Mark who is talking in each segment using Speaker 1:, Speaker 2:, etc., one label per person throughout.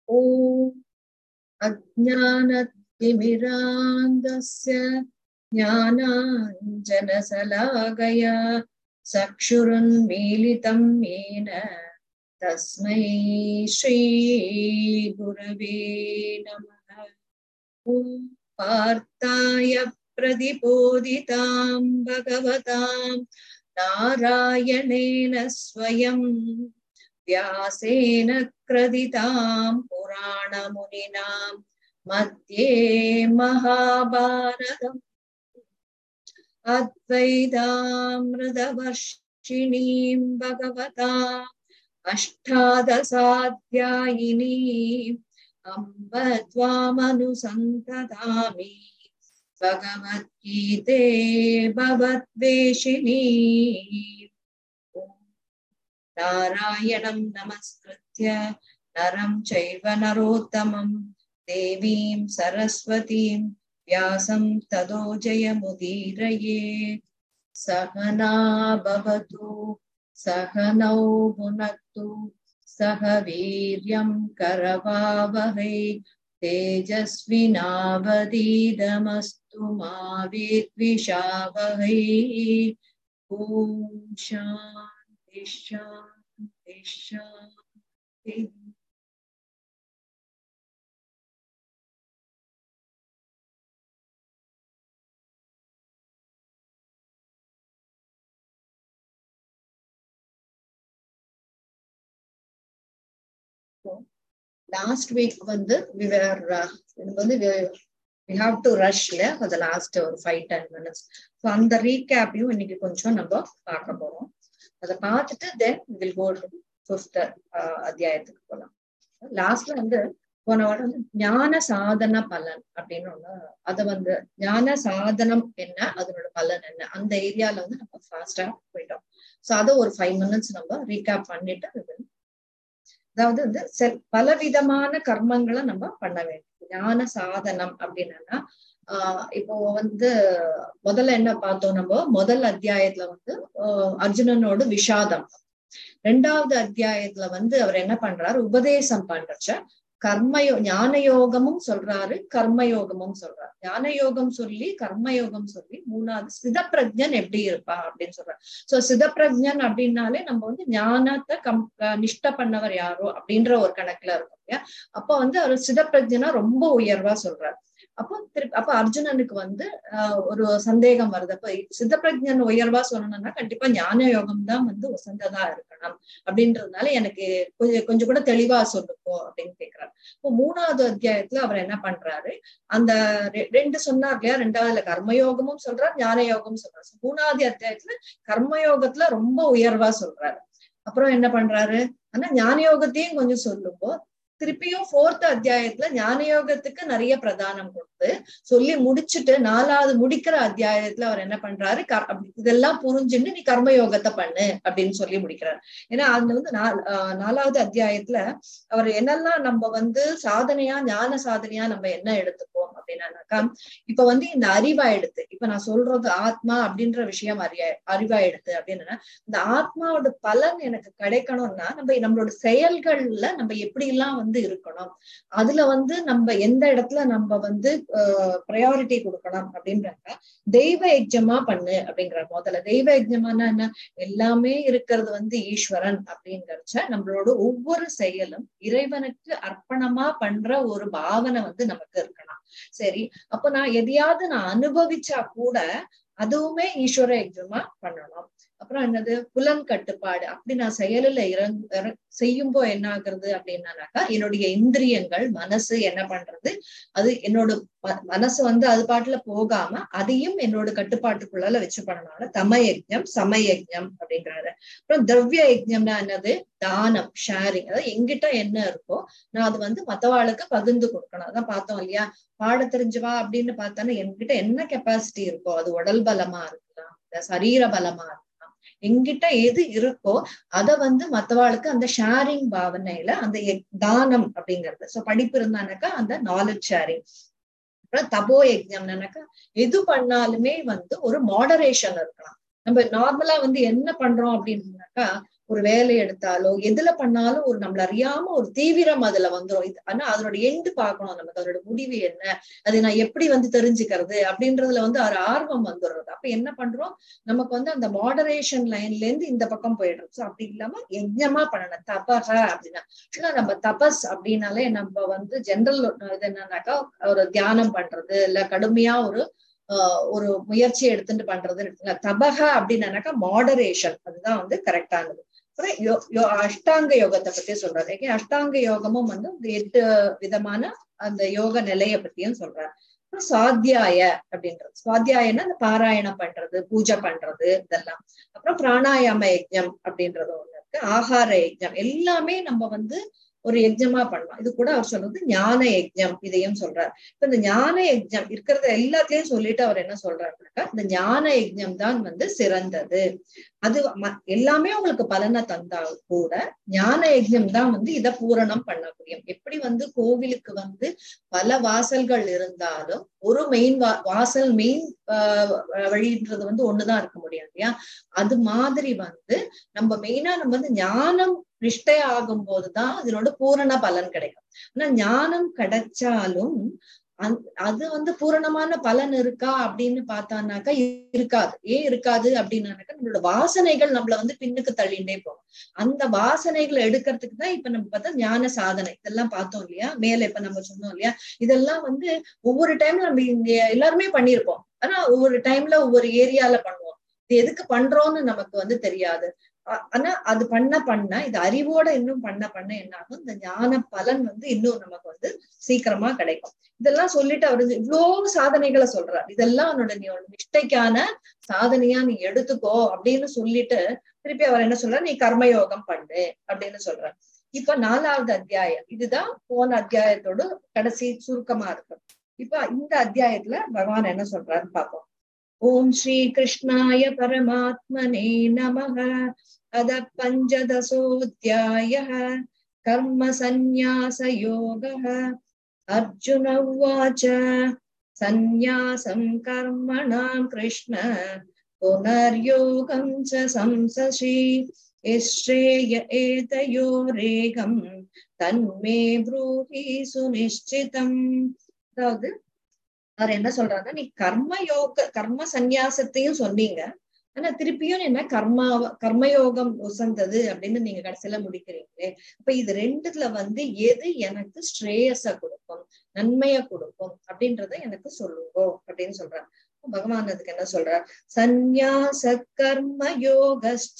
Speaker 1: ॐ अज्ञानतिमिरान्धस्य ज्ञानाञ्जनशलाकया चक्षुरुन्मीलितं येन तस्मै श्रीगुरवे नमः ॐ पार्थाय प्रतिबोधितां भगवतां नारायणेन स्वयं व्यासेन क्रदितां पुराणमुनिनां मध्ये महाभारतम् अद्वैतामृतवर्षिणीं भगवता अष्टादशाध्यायिनीम् अम्ब त्वामनुसन्ततामि भगवद्गीते भवद्वेषिणी नारायणं नमस्कृत्य नरं चैव नरोत्तमं देवीं सरस्वतीं व्यासं तदो जयमुदीरये सहना भवतु सहनौ भुनक्तु सह वीर्यं करवावहै तेजस्विनावदीदमस्तु मा विद्विषावहै ॐ शान्ति शान्ति शान्तिः லாஸ்ட் வீக் வந்து we were, uh, எனக்கு வந்து we have to rush இல்ல for the last ஒரு ஃபைவ் டென் மினிட்ஸ் ஸோ அந்த ரீகேப்பையும் இன்னைக்கு கொஞ்சம் நம்ம பார்க்க போறோம் அதை பார்த்துட்டு then will go to fifth அத்தியாயத்துக்கு போகலாம் லாஸ்ட்ல வந்து போன வாரம் வந்து ஞான சாதன பலன் அப்படின்னு ஒண்ணு அதை வந்து ஞான சாதனம் என்ன அதனோட பலன் என்ன அந்த ஏரியால வந்து நம்ம ஃபாஸ்டா போயிட்டோம் ஸோ அதை ஒரு ஃபைவ் மினிட்ஸ் நம்ம ரீகேப் பண்ணிட்டு அதாவது வந்து பலவிதமான கர்மங்களை நம்ம பண்ண வேண்டும் ஞான சாதனம் அப்படின்னா ஆஹ் இப்போ வந்து முதல்ல என்ன பார்த்தோம் நம்ம முதல் அத்தியாயத்துல வந்து அர்ஜுனனோட விஷாதம் ரெண்டாவது அத்தியாயத்துல வந்து அவர் என்ன பண்றாரு உபதேசம் பண்றச்ச கர்மயோ ஞான யோகமும் சொல்றாரு கர்மயோகமும் சொல்றாரு ஞான யோகம் சொல்லி கர்மயோகம் சொல்லி மூணாவது சிதப்பிரஜன் எப்படி இருப்பா அப்படின்னு சொல்றாரு சோ சிதப்பிரஜன் அப்படின்னாலே நம்ம வந்து ஞானத்தை கம் நிஷ்ட பண்ணவர் யாரோ அப்படின்ற ஒரு கணக்குல இருக்கும் இல்லையா அப்ப வந்து அவர் சிதப்பிரஜனா ரொம்ப உயர்வா சொல்றாரு அப்போ திருப்பி அப்ப அர்ஜுனனுக்கு வந்து ஆஹ் ஒரு சந்தேகம் வருது அப்ப சித்தப்பிரஜன் உயர்வா சொல்லணும்னா கண்டிப்பா ஞான யோகம் தான் வந்து உசந்ததா இருக்கணும் அப்படின்றதுனால எனக்கு கொஞ்சம் கொஞ்சம் கூட தெளிவா சொல்லுப்போ அப்படின்னு கேக்குறாரு இப்போ மூணாவது அத்தியாயத்துல அவர் என்ன பண்றாரு அந்த ரெண்டு சொன்னார் இல்லையா ரெண்டாவதுல கர்மயோகமும் சொல்றாரு ஞான யோகமும் சொல்றாரு மூணாவது அத்தியாயத்துல கர்மயோகத்துல ரொம்ப உயர்வா சொல்றாரு அப்புறம் என்ன பண்றாரு ஆனா ஞான யோகத்தையும் கொஞ்சம் சொல்லும்போ திருப்பியும் ஃபோர்த் அத்தியாயத்துல ஞான யோகத்துக்கு நிறைய பிரதானம் கொடுத்து சொல்லி முடிச்சுட்டு நாலாவது முடிக்கிற அத்தியாயத்துல அவர் என்ன பண்றாரு இதெல்லாம் புரிஞ்சுன்னு நீ கர்மயோகத்தை பண்ணு அப்படின்னு சொல்லி முடிக்கிறார் ஏன்னா அது வந்து நாலாவது அத்தியாயத்துல அவர் என்னெல்லாம் நம்ம வந்து சாதனையா ஞான சாதனையா நம்ம என்ன எடுத்துப்போம் அப்படின்னாக்கா இப்ப வந்து இந்த அறிவா எடுத்து இப்ப நான் சொல்றது ஆத்மா அப்படின்ற விஷயம் அறிய அறிவா எடுத்து அப்படின்னா இந்த ஆத்மாவோட பலன் எனக்கு கிடைக்கணும்னா நம்ம நம்மளோட செயல்கள்ல நம்ம எப்படி எல்லாம் வந்து இருக்கணும் அதுல வந்து நம்ம எந்த இடத்துல நம்ம வந்து ப்ரையாரிட்டி கொடுக்கணும் அப்படின்றாங்க தெய்வ யஜ்ஜமா பண்ணு அப்படிங்கிற முதல்ல தெய்வ யஜ்ஜமானா என்ன எல்லாமே இருக்கிறது வந்து ஈஸ்வரன் அப்படிங்கிறச்ச நம்மளோட ஒவ்வொரு செயலும் இறைவனுக்கு அர்ப்பணமா பண்ற ஒரு பாவனை வந்து நமக்கு இருக்கலாம் சரி அப்ப நான் எதையாவது நான் அனுபவிச்சா கூட அதுவுமே ஈஸ்வர யஜ்ஜமா பண்ணணும் அப்புறம் என்னது புலன் கட்டுப்பாடு அப்படி நான் செயலில் இறங் செய்யும்போ என்ன ஆகுறது அப்படின்னாக்கா என்னுடைய இந்திரியங்கள் மனசு என்ன பண்றது அது என்னோட மனசு வந்து அது பாட்டுல போகாம அதையும் என்னோட கட்டுப்பாட்டுக்குள்ளால வச்சு பண்ணனால தம யஜ்யம் சம யஜ்யம் அப்படிங்கிறாரு அப்புறம் திரவிய யஜ்யம்னா என்னது தானம் ஷேரிங் அதாவது எங்கிட்ட என்ன இருக்கோ நான் அது வந்து மத்தவாளுக்கு பகிர்ந்து கொடுக்கணும் அதான் பார்த்தோம் இல்லையா பாட தெரிஞ்சுவா அப்படின்னு பார்த்தாலும் என்கிட்ட என்ன கெப்பாசிட்டி இருக்கோ அது உடல் பலமா இருக்கலாம் சரீர பலமா இருக்கலாம் எங்கிட்ட எது இருக்கோ அத வந்து மத்தவாளுக்கு அந்த ஷேரிங் பாவனையில அந்த தானம் அப்படிங்கிறது சோ படிப்பு இருந்தானாக்கா அந்த நாலேஜ் ஷேரிங் அப்புறம் தபோ யஜ்யம்னாக்கா எது பண்ணாலுமே வந்து ஒரு மாடரேஷன் இருக்கலாம் நம்ம நார்மலா வந்து என்ன பண்றோம் அப்படின்னாக்கா ஒரு வேலை எடுத்தாலோ எதுல பண்ணாலும் ஒரு நம்மள அறியாம ஒரு தீவிரம் அதுல வந்துரும் இது ஆனா அதனோட எண்டு பார்க்கணும் நமக்கு அதோட முடிவு என்ன அதை நான் எப்படி வந்து தெரிஞ்சுக்கிறது அப்படின்றதுல வந்து ஒரு ஆர்வம் வந்துடுறது அப்ப என்ன பண்றோம் நமக்கு வந்து அந்த மாடரேஷன் லைன்ல இருந்து இந்த பக்கம் போயிடுறோம் சோ அப்படி இல்லாம யஜ்ஞமா பண்ணணும் தபக அப்படின்னா ஆக்சுவலா நம்ம தபஸ் அப்படின்னாலே நம்ம வந்து ஜென்ரல் இது என்னன்னாக்கா ஒரு தியானம் பண்றது இல்ல கடுமையா ஒரு ஆஹ் ஒரு முயற்சி எடுத்துட்டு பண்றதுன்னு இருக்குல்ல தபக அப்படின்னாக்கா மாடரேஷன் அதுதான் வந்து கரெக்டானது அப்புறம் யோ- யோ- அஷ்டாங்க யோகத்தை பத்தி சொல்றாரு ஏன் அஷ்டாங்க யோகமும் வந்து இந்த எட்டு விதமான அந்த யோக நிலைய பத்தியும் சொல்றாரு அப்புறம் சுவாத்தியாய அப்படின்றது சுவாத்தியாயன்னா அந்த பாராயணம் பண்றது பூஜை பண்றது இதெல்லாம் அப்புறம் பிராணாயாம யஜ்ஞம் அப்படின்றது ஒண்ணு இருக்கு ஆகார யஜ்ஞம் எல்லாமே நம்ம வந்து ஒரு யஜ்ஞமா பண்ணலாம் இது கூட அவர் சொல்றது ஞான யஜ்ஞம் இதையும் சொல்றார் இப்ப இந்த ஞான யஜ்ஞம் இருக்கிறத எல்லாத்தையும் சொல்லிட்டு அவர் என்ன சொல்றாருனாக்கா இந்த ஞான யஜ்ஞம் தான் வந்து சிறந்தது அது ம- எல்லாமே உங்களுக்கு பலனை தந்தா கூட ஞான யஜ்ஞம் தான் வந்து இத பூரணம் பண்ண முடியும் எப்படி வந்து கோவிலுக்கு வந்து பல வாசல்கள் இருந்தாலும் ஒரு மெயின் வா வாசல் மெயின் வழின்றது வந்து ஒண்ணுதான் இருக்க முடியும் இல்லையா அது மாதிரி வந்து நம்ம மெயினா நம்ம வந்து ஞானம் நிஷ்டை ஆகும் போதுதான் அதனோட பூரண பலன் கிடைக்கும் ஆனா ஞானம் கிடைச்சாலும் அந்- அது வந்து பூரணமான பலன் இருக்கா அப்படின்னு பார்த்தானாக்கா இருக்காது ஏன் இருக்காது அப்படின்னாக்கா நம்மளோட வாசனைகள் நம்மள வந்து பின்னுக்கு தள்ளிண்டே போகும் அந்த வாசனைகளை எடுக்கிறதுக்கு தான் இப்ப நம்ம பார்த்தா ஞான சாதனை இதெல்லாம் பார்த்தோம் இல்லையா மேல இப்ப நம்ம சொன்னோம் இல்லையா இதெல்லாம் வந்து ஒவ்வொரு டைம்ல நம்ம இங்க எல்லாருமே பண்ணியிருப்போம் ஆனா ஒவ்வொரு டைம்ல ஒவ்வொரு ஏரியால பண்ணுவோம் இது எதுக்கு பண்றோம்னு நமக்கு வந்து தெரியாது ஆ- ஆனா அது பண்ண பண்ண இது அறிவோட இன்னும் பண்ண பண்ண என்ன ஆகும் இந்த ஞான பலன் வந்து இன்னும் நமக்கு வந்து சீக்கிரமா கிடைக்கும் இதெல்லாம் சொல்லிட்டு அவரு இவ்வளோ சாதனைகளை சொல்றாரு இதெல்லாம் உன்னோட நீ உன் நிஷ்டைக்கான சாதனையா நீ எடுத்துக்கோ அப்படின்னு சொல்லிட்டு திருப்பி அவர் என்ன சொல்றாரு நீ கர்மயோகம் பண்ணு அப்படின்னு சொல்றாரு இப்ப நாலாவது அத்தியாயம் இதுதான் போன அத்தியாயத்தோட கடைசி சுருக்கமா இருக்கு இப்ப இந்த அத்தியாயத்துல பகவான் என்ன சொல்றாருன்னு பார்ப்போம் ஓம் ஸ்ரீ கிருஷ்ணாய பரமாத்மனே நமः अद पञ्चदशोऽध्यायः कर्मसन्न्यासयोगः अर्जुन उवाच सन्न्यासं कर्मणां कृष्ण पुनर्योगं च संससि यश्रेय एतयोरेकं தன்மே ப்ரூஹி சுனிஷ்டிதம் அதாவது அவர் என்ன சொல்றாருன்னா நீ கர்ம யோக கர்ம சந்நியாசத்தையும் சொன்னீங்க ஆனா திருப்பியும் என்ன கர்மா கர்மயோகம் உசந்தது அப்படின்னு நீங்க கடைசியில முடிக்கிறீங்களே அப்ப இது ரெண்டுல வந்து எது எனக்கு ஸ்ரேயஸ கொடுக்கும் நன்மைய கொடுக்கும் அப்படின்றத எனக்கு சொல்லுங்க அப்படின்னு சொல்றாரு பகவான் அதுக்கு என்ன சொல்றார் சந்நியாச கர்ம யோகஸ்ச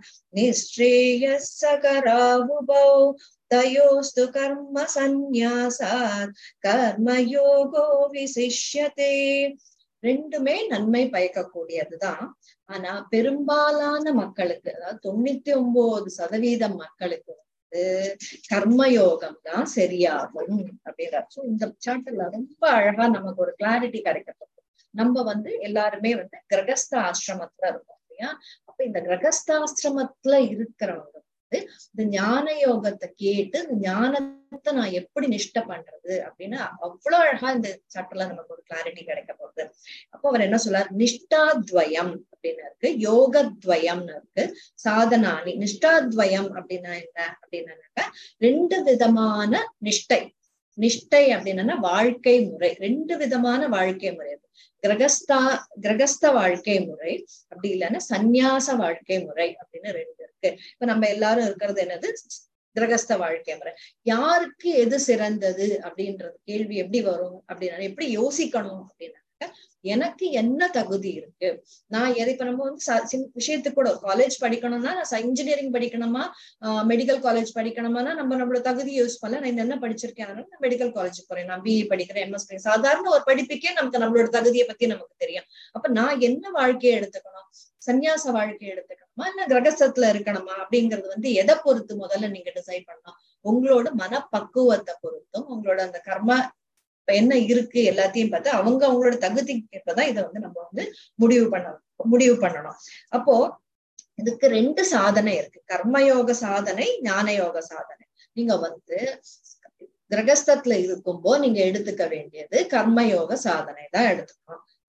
Speaker 1: நிஸ்ரேயசகராவுபௌ தயோஸ்து கர்ம சந்நியாசாத் கர்மயோகோ விசிஷ்யதே ரெண்டுமே நன்மை பயக்கக்கூடியதுதான் ஆனா பெரும்பாலான மக்களுக்கு அதாவது தொண்ணூத்தி ஒன்பது சதவீதம் மக்களுக்கு வந்து கர்மயோகம் தான் சரியாகும் அப்படின்றார் சோ இந்த சாப்டர்ல ரொம்ப அழகா நமக்கு ஒரு கிளாரிட்டி கிடைக்கிறது நம்ம வந்து எல்லாருமே வந்து கிரகஸ்த ஆசிரமத்துல இருக்கோம் இல்லையா அப்ப இந்த கிரகஸ்தாசிரமத்துல இருக்கிறவங்க வந்து இந்த ஞான யோகத்தை கேட்டு இந்த ஞானத்தை நான் எப்படி நிஷ்ட பண்றது அப்படின்னு அவ்வளவு அழகா இந்த சாப்டர்ல நமக்கு ஒரு கிளாரிட்டி கிடைக்க போகுது அப்போ அவர் என்ன சொல்றார் நிஷ்டாத்வயம் அப்படின்னு இருக்கு யோகத்வயம்னு இருக்கு சாதனானி நிஷ்டாத்வயம் அப்படின்னா என்ன அப்படின்னாக்கா ரெண்டு விதமான நிஷ்டை நிஷ்டை அப்படின்னா வாழ்க்கை முறை ரெண்டு விதமான வாழ்க்கை முறை இருக்கு கிரகஸ்தா கிரகஸ்த வாழ்க்கை முறை அப்படி இல்லைன்னா சந்நியாச வாழ்க்கை முறை அப்படின்னு ரெண்டு இருக்கு இப்ப நம்ம எல்லாரும் இருக்கிறது என்னது கிரகஸ்த வாழ்க்கை முறை யாருக்கு எது சிறந்தது அப்படின்றது கேள்வி எப்படி வரும் அப்படின்னா எப்படி யோசிக்கணும் அப்படின்னாக்க எனக்கு என்ன தகுதி இருக்கு நான் எதை இப்ப நம்ம வந்து ச- சின்- விஷயத்துக்கு கூட காலேஜ் படிக்கணும்னா நான் இன்ஜினியரிங் படிக்கணுமா மெடிக்கல் காலேஜ் படிக்கணுமானா நம்ம நம்மளோட தகுதி யூஸ் பண்ணல நான் இந்த என்ன படிச்சிருக்கேன் அதனால நான் மெடிக்கல் காலேஜ் போறேன் நான் பிஇ படிக்கிறேன் எம்எஸ் படிக்கிறேன் சாதாரண ஒரு படிப்புக்கே நமக்கு நம்மளோட தகுதியை பத்தி நமக்கு தெரியும் அப்ப நான் என்ன வாழ்க்கையை எடுத்துக்கணும் சந்நியாச வாழ்க்கையை எடுத்துக்கணுமா இல்ல கிரகஸ்தத்துல இருக்கணுமா அப்படிங்கறது வந்து எதை பொறுத்து முதல்ல நீங்க டிசைட் பண்ணலாம் உங்களோட மனப்பக்குவத்தை பொறுத்தும் உங்களோட அந்த கர்ம இப்ப என்ன இருக்கு எல்லாத்தையும் பார்த்து அவங்க அவங்களோட தகுதிக்கு ஏற்பதான் இதை வந்து நம்ம வந்து முடிவு பண்ணணும் முடிவு பண்ணணும் அப்போ இதுக்கு ரெண்டு சாதனை இருக்கு கர்மயோக சாதனை ஞான யோக சாதனை நீங்க வந்து கிரகஸ்தத்துல இருக்கும்போ நீங்க எடுத்துக்க வேண்டியது கர்மயோக சாதனை தான் எடுத்துக்கணும்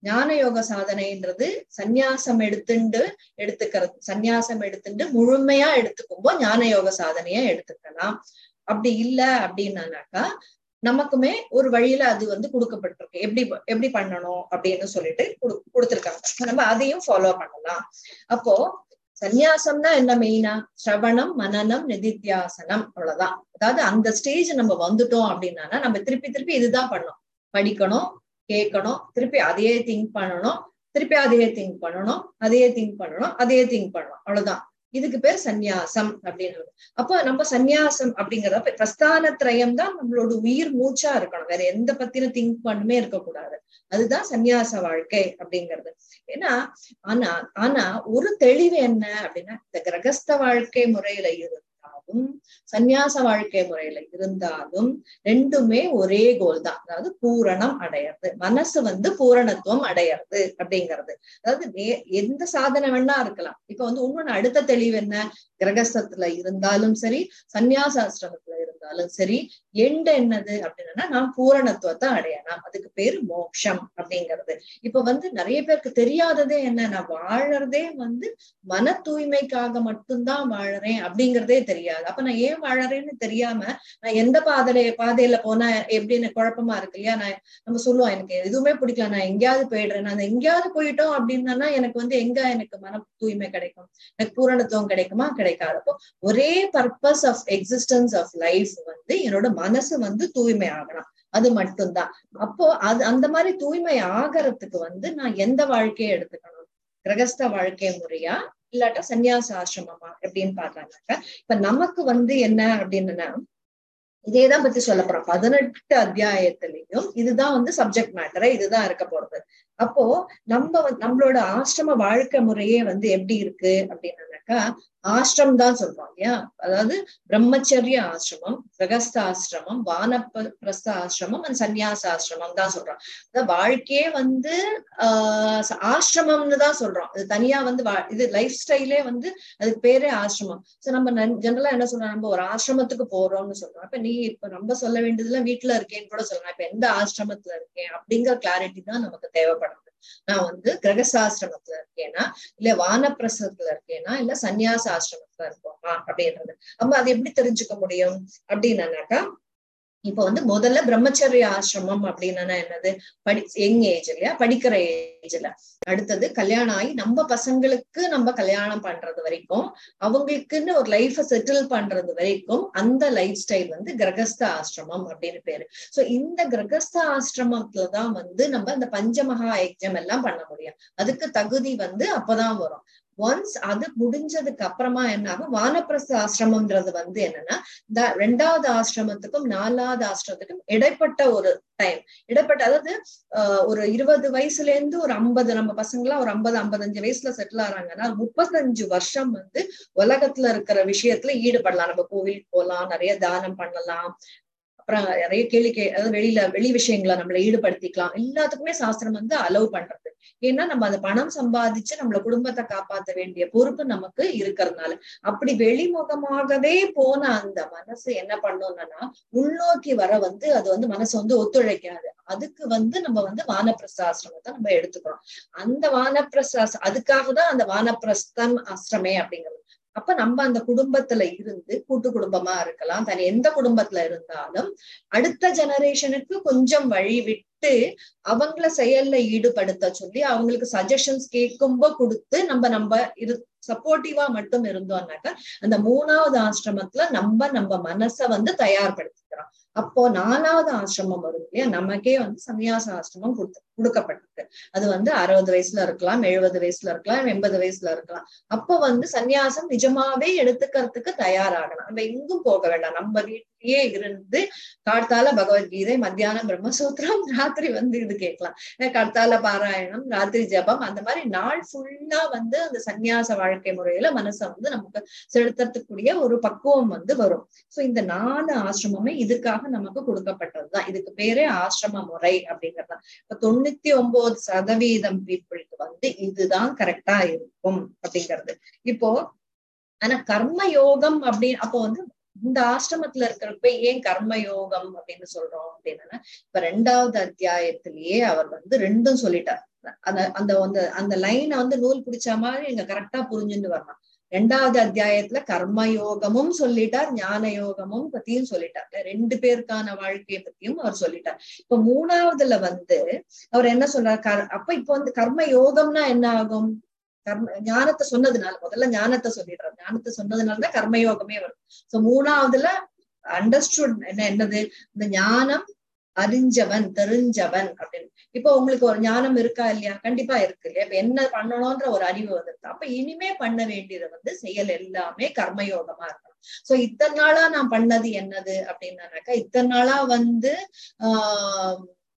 Speaker 1: ஞான யோக சாதனைன்றது சந்நியாசம் எடுத்துண்டு எடுத்துக்கிறது சந்நியாசம் எடுத்துட்டு முழுமையா எடுத்துக்கும்போ ஞான யோக சாதனைய எடுத்துக்கலாம் அப்படி இல்ல அப்படின்னாக்கா நமக்குமே ஒரு வழியில அது வந்து கொடுக்கப்பட்டிருக்கு எப்படி எப்படி பண்ணணும் அப்படின்னு சொல்லிட்டு கொடு கொடுத்துருக்காங்க நம்ம அதையும் ஃபாலோ பண்ணலாம் அப்போ சந்நியாசம்னா என்ன மெயினா சிரவணம் மனநம் நிதித்தியாசனம் அவ்வளவுதான் அதாவது அந்த ஸ்டேஜ் நம்ம வந்துட்டோம் அப்படின்னா நம்ம திருப்பி திருப்பி இதுதான் பண்ணணும் படிக்கணும் கேட்கணும் திருப்பி அதையே திங்க் பண்ணணும் திருப்பி அதையே திங்க் பண்ணணும் அதையே திங்க் பண்ணணும் அதையே திங்க் பண்ணணும் அவ்வளவுதான் இதுக்கு பேர் சந்நியாசம் அப்படின்னு அப்போ நம்ம சந்நியாசம் அப்படிங்கறத பிரஸ்தான திரயம் தான் நம்மளோட உயிர் மூச்சா இருக்கணும் வேற எந்த பத்தின திங்க் பண்ணுமே இருக்கக்கூடாது அதுதான் சந்நியாச வாழ்க்கை அப்படிங்கிறது ஏன்னா ஆனா ஆனா ஒரு தெளிவு என்ன அப்படின்னா இந்த கிரகஸ்த வாழ்க்கை முறையில இருந்தாலும் சந்நியாச வாழ்க்கை முறையில இருந்தாலும் ரெண்டுமே ஒரே கோல் தான் அதாவது பூரணம் அடையிறது மனசு வந்து பூரணத்துவம் அடையிறது அப்படிங்கிறது அதாவது எந்த சாதனை வேணா இருக்கலாம் இப்ப வந்து இன்னொன்னு அடுத்த தெளிவு என்ன கிரகஸ்தத்துல இருந்தாலும் சரி சந்நியாசாசிரமத்துல இருந்தாலும் சரி எண்டு என்னது அப்படின்னா நான் பூரணத்துவத்தை அடையலாம் அதுக்கு பேரு மோட்சம் அப்படிங்கிறது இப்ப வந்து நிறைய பேருக்கு தெரியாததே என்ன நான் வாழறதே வந்து மன தூய்மைக்காக மட்டும்தான் வாழறேன் அப்படிங்கறதே தெரியாது அப்ப நான் ஏன் வாழறேன்னு தெரியாம நான் எந்த பாதையில பாதையில போனா எப்படின்னு குழப்பமா இருக்கு இல்லையா நான் நம்ம சொல்லுவோம் எனக்கு எதுவுமே பிடிக்கல நான் எங்கேயாவது போயிடுறேன் நான் எங்கேயாவது போயிட்டோம் அப்படின்னா எனக்கு வந்து எங்க எனக்கு மன தூய்மை கிடைக்கும் எனக்கு பூரணத்துவம் கிடைக்குமா கிடைக்காது அப்போ ஒரே purpose of existence of life வந்து என்னோட மனசு வந்து தூய்மை ஆகணும் அது மட்டும்தான் அப்போ அது அந்த மாதிரி தூய்மை ஆகிறதுக்கு வந்து நான் எந்த வாழ்க்கையை எடுத்துக்கணும் கிரகஸ்த வாழ்க்கை முறையா இல்லாட்டா சன்னியாச ஆசிரமமா எப்படின்னு பாத்தாங்கனாக்கா இப்ப நமக்கு வந்து என்ன அப்படின்னா இதேதான் பத்தி சொல்ல போறோம் பதினெட்டு அத்தியாயத்திலையும் இதுதான் வந்து சப்ஜெக்ட் மேட்டரே இதுதான் இருக்க போறது அப்போ நம்ம நம்மளோட ஆசிரம வாழ்க்கை முறையே வந்து எப்படி இருக்கு அப்படின்னாக்கா ஆசிரம் தான் சொல்றோம் இல்லையா அதாவது பிரம்மச்சரிய ஆசிரமம் கிரகஸ்த ஆசிரமம் வானப்ப பிரஸ்த ஆசிரமம் அண்ட் சந்நியாச ஆசிரமம் தான் சொல்றோம் அதாவது வாழ்க்கையே வந்து ஆஹ் ஆசிரமம்னு தான் சொல்றோம் அது தனியா வந்து இது லைஃப் ஸ்டைலே வந்து அதுக்கு பேரே ஆசிரமம் சோ நம்ம ஜெனரலா என்ன சொல்றோம் நம்ம ஒரு ஆசிரமத்துக்கு போறோம்னு சொல்றோம் இப்ப நீ இப்ப நம்ம சொல்ல வேண்டியதுல வீட்டுல இருக்கேன்னு கூட சொல்லலாம் இப்ப எந்த ஆசிரமத்துல இருக்கேன் அப்படிங்கிற கிளாரிட்டி தான் நமக்கு தேவைப்படுது நான் வந்து கிரகசாசிரமத்துல இருக்கேனா இல்ல வானப்பிரசத்துல இருக்கேனா இல்ல சந்நியாச ஆசிரமத்துல இருக்கோமா அப்படின்றது அப்ப அது எப்படி தெரிஞ்சுக்க முடியும் அப்படின்னாக்கா இப்ப வந்து முதல்ல பிரம்மச்சரிய ஆசிரமம் அப்படின்னா என்னது படி யங் ஏஜ் இல்லையா படிக்கிற ஏஜ்ல அடுத்தது கல்யாணம் ஆகி நம்ம பசங்களுக்கு நம்ம கல்யாணம் பண்றது வரைக்கும் அவங்களுக்குன்னு ஒரு லைஃப செட்டில் பண்றது வரைக்கும் அந்த லைஃப் ஸ்டைல் வந்து கிரகஸ்த ஆசிரமம் அப்படின்னு பேரு சோ இந்த கிரகஸ்த ஆசிரமத்துலதான் வந்து நம்ம இந்த பஞ்சமகா யஜ்ஞம் எல்லாம் பண்ண முடியும் அதுக்கு தகுதி வந்து அப்பதான் வரும் ஒன்ஸ் அது முடிஞ்சதுக்கு அப்புறமா என்ன ஆகும் வானப்பிரஸ்த ஆசிரமம்ன்றது வந்து என்னன்னா இந்த ரெண்டாவது ஆசிரமத்துக்கும் நாலாவது ஆசிரமத்துக்கும் இடைப்பட்ட ஒரு டைம் இடைப்பட்ட அதாவது ஒரு இருபது வயசுல இருந்து ஒரு ஐம்பது நம்ம பசங்களாம் ஒரு ஐம்பது ஐம்பத்தஞ்சு வயசுல செட்டில் ஆறாங்கன்னா முப்பத்தஞ்சு வருஷம் வந்து உலகத்துல இருக்கிற விஷயத்துல ஈடுபடலாம் நம்ம கோவிலுக்கு போகலாம் நிறைய தானம் பண்ணலாம் அப்புறம் நிறைய கேள்வி கே அதாவது வெளியில வெளி விஷயங்களை நம்மளை ஈடுபடுத்திக்கலாம் எல்லாத்துக்குமே சாஸ்திரம் வந்து அலோவ் பண்றது ஏன்னா நம்ம அந்த பணம் சம்பாதிச்சு நம்மள குடும்பத்தை காப்பாத்த வேண்டிய பொறுப்பு நமக்கு இருக்கிறதுனால அப்படி வெளிமுகமாகவே போன அந்த மனசு என்ன பண்ணோம்னா உள்நோக்கி வர வந்து அது வந்து மனசு வந்து ஒத்துழைக்காது அதுக்கு வந்து நம்ம வந்து வானப்பிரஸ்தாசிரமத்தை நம்ம எடுத்துக்கிறோம் அந்த வானப்பிரஸ்தாஸ் அதுக்காக தான் அந்த வானப்பிரஸ்தம் ஆசிரமே அப்படிங்கிறது அப்ப நம்ம அந்த குடும்பத்துல இருந்து கூட்டு குடும்பமா இருக்கலாம் தனி எந்த குடும்பத்துல இருந்தாலும் அடுத்த ஜெனரேஷனுக்கு கொஞ்சம் வழி விட்டு அவங்கள செயல்ல ஈடுபடுத்த சொல்லி அவங்களுக்கு சஜஷன்ஸ் கேட்கும்போ கொடுத்து நம்ம நம்ம இரு சப்போர்ட்டிவா மட்டும் இருந்தோம்னாக்கா அந்த மூணாவது ஆசிரமத்துல நம்ம நம்ம மனச வந்து தயார்படுத்திக்கிறோம் அப்போ நாலாவது ஆசிரமம் வரும் இல்லையா நமக்கே வந்து சன்னியாச ஆசிரமம் கொடுத்து கொடுக்கப்பட்டிருக்கு அது வந்து அறுபது வயசுல இருக்கலாம் எழுபது வயசுல இருக்கலாம் எண்பது வயசுல இருக்கலாம் அப்ப வந்து சன்னியாசம் நிஜமாவே எடுத்துக்கிறதுக்கு தயாராகணும் நம்ம எங்கும் போக வேண்டாம் நம்ம வீட்டிலேயே இருந்து கார்த்தால பகவத்கீதை மத்தியானம் பிரம்மசூத்திரம் ராத்திரி வந்து இது கேட்கலாம் கார்த்தால பாராயணம் ராத்திரி ஜபம் அந்த மாதிரி நாள் ஃபுல்லா வந்து அந்த சன்னியாச வாழ்க்கை முறையில மனசை வந்து நமக்கு செலுத்தக்கூடிய ஒரு பக்குவம் வந்து வரும் சோ இந்த நாலு ஆசிரமமே இதுக்காக நமக்கு கொடுக்கப்பட்டதுதான் இதுக்கு பேரே ஆசிரம முறை அப்படிங்கறதுதான் இப்ப தொண்ணூத்தி ஒன்பது சதவீதம் பீப்புளுக்கு வந்து இதுதான் கரெக்டா இருக்கும் அப்படிங்கிறது இப்போ ஆனா கர்ம யோகம் அப்படி அப்போ வந்து இந்த ஆசிரமத்துல இருக்கிறப்ப ஏன் கர்ம யோகம் அப்படின்னு சொல்றோம் அப்படின்னா இப்ப ரெண்டாவது அத்தியாயத்திலேயே அவர் வந்து ரெண்டும் சொல்லிட்டார் அந்த அந்த அந்த அந்த லைனை வந்து நூல் பிடிச்ச மாதிரி நீங்க கரெக்டா புரிஞ்சுட்டு வரணும் ரெண்டாவது அத்தியாயத்துல கர்ம யோகமும் சொல்லிட்டார் ஞான யோகமும் பத்தியும் சொல்லிட்டார் ரெண்டு பேருக்கான வாழ்க்கையை பத்தியும் அவர் சொல்லிட்டார் இப்ப மூணாவதுல வந்து அவர் என்ன சொல்றார் கர் அப்ப இப்ப வந்து கர்ம யோகம்னா என்ன ஆகும் கர்ம ஞானத்தை சொன்னதுனால முதல்ல ஞானத்தை சொல்லிடுறாரு ஞானத்தை சொன்னதுனாலதான் கர்மயோகமே வரும் சோ மூணாவதுல அண்டர்ஸ்டுட் என்ன என்னது இந்த ஞானம் அறிஞ்சவன் தெரிஞ்சவன் அப்படின்னு இப்போ உங்களுக்கு ஒரு ஞானம் இருக்கா இல்லையா கண்டிப்பா இருக்கு இல்லையா இப்ப என்ன பண்ணணும்ன்ற ஒரு அறிவு வந்துருக்கு அப்ப இனிமே பண்ண வேண்டியது வந்து செயல் எல்லாமே கர்மயோகமா இருக்கணும் சோ இத்தனை நாளா நான் பண்ணது என்னது அப்படின்னாக்கா இத்தனை நாளா வந்து ஆஹ்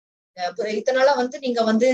Speaker 1: இத்தனை நாளா வந்து நீங்க வந்து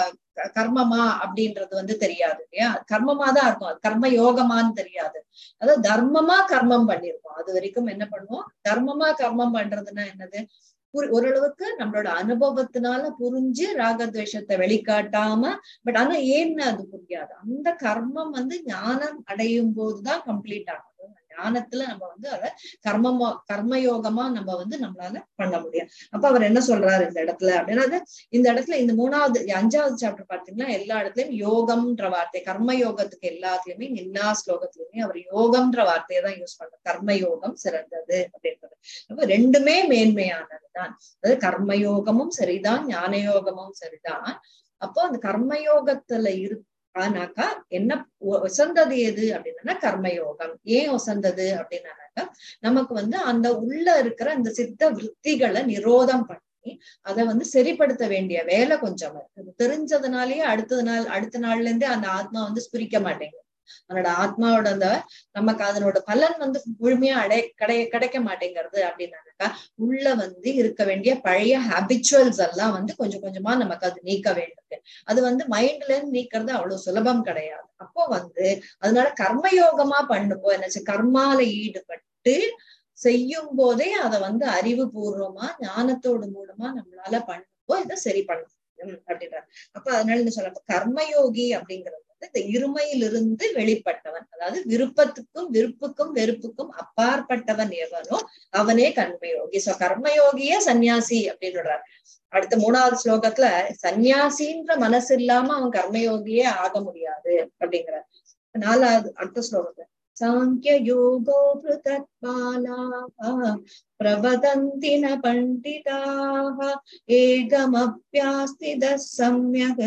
Speaker 1: கர்மமா அப்படின்றது வந்து தெரியாது இல்லையா கர்மமா தான் இருக்கும் அது கர்ம யோகமான்னு தெரியாது அதாவது தர்மமா கர்மம் பண்ணிருக்கோம் அது வரைக்கும் என்ன பண்ணுவோம் தர்மமா கர்மம் பண்றதுன்னா என்னது ஓரளவுக்கு நம்மளோட அனுபவத்தினால புரிஞ்சு ராகத்வேஷத்தை வெளிக்காட்டாம பட் ஆனா ஏன்னு அது புரியாது அந்த கர்மம் வந்து ஞானம் அடையும் போதுதான் கம்ப்ளீட் ஆகும் ஞானத்துல நம்ம வந்து அதை கர்மமா கர்மயோகமா நம்ம வந்து நம்மளால பண்ண முடியும் அப்ப அவர் என்ன சொல்றாரு இந்த இடத்துல அப்படின்னா இந்த இடத்துல இந்த மூணாவது அஞ்சாவது சாப்டர் பாத்தீங்கன்னா எல்லா இடத்துலயும் யோகம்ன்ற வார்த்தை கர்ம யோகத்துக்கு எல்லாத்துலயுமே எல்லா ஸ்லோகத்திலுமே அவர் யோகம்ன்ற வார்த்தையை தான் யூஸ் பண்றாரு கர்ம யோகம் சிறந்தது அப்படின்றது அப்ப ரெண்டுமே மேன்மையானதுதான் அதாவது கர்மயோகமும் சரிதான் ஞான யோகமும் சரிதான் அப்போ அந்த கர்மயோகத்துல இரு ஆனாக்கா என்ன ஒசந்தது எது அப்படின்னா கர்மயோகம் ஏன் ஒசந்தது அப்படின்னாக்கா நமக்கு வந்து அந்த உள்ள இருக்கிற அந்த சித்த விற்த்திகளை நிரோதம் பண்ணி அதை வந்து சரிப்படுத்த வேண்டிய வேலை கொஞ்சம் இருக்கு தெரிஞ்சதுனாலயே அடுத்தது நாள் அடுத்த நாள்ல இருந்தே அந்த ஆத்மா வந்து ஸ்பிரிக்க மாட்டேங்குது அதனோட ஆத்மாவோட அந்த நமக்கு அதனோட பலன் வந்து முழுமையா அடை கிடை கிடைக்க மாட்டேங்கிறது அப்படின்னாக்கா உள்ள வந்து இருக்க வேண்டிய பழைய ஹேபிச்சுவல்ஸ் எல்லாம் வந்து கொஞ்சம் கொஞ்சமா நமக்கு அது நீக்க வேண்டியது அது வந்து மைண்ட்ல இருந்து நீக்கிறது அவ்வளவு சுலபம் கிடையாது அப்போ வந்து அதனால கர்மயோகமா பண்ணும்போ என்ன கர்மால ஈடுபட்டு செய்யும் போதே அதை வந்து அறிவுபூர்வமா ஞானத்தோடு மூலமா நம்மளால பண்ணும்போ இதை சரி பண்ண முடியும் அப்படின்றாரு அப்ப அதனால இந்த சொல்ல கர்மயோகி அப்படிங்கிறது வந்து இந்த இருமையிலிருந்து வெளிப்பட்டவன் அதாவது விருப்பத்துக்கும் விருப்புக்கும் வெறுப்புக்கும் அப்பாற்பட்டவன் எவனோ அவனே கர்மயோகி சோ கர்மயோகியே சன்னியாசி அப்படின்னு அடுத்த மூணாவது ஸ்லோகத்துல சன்னியாசின்ற மனசு இல்லாம அவன் கர்மயோகியே ஆக முடியாது அப்படிங்கிறார் நாலாவது அடுத்த ஸ்லோகத்துல சாங்கிய யோகோ பிருதத்பாலாः பிரவதந்தி ந பண்டிதாः ஏகமப்யாஸ்திதः சம்யக்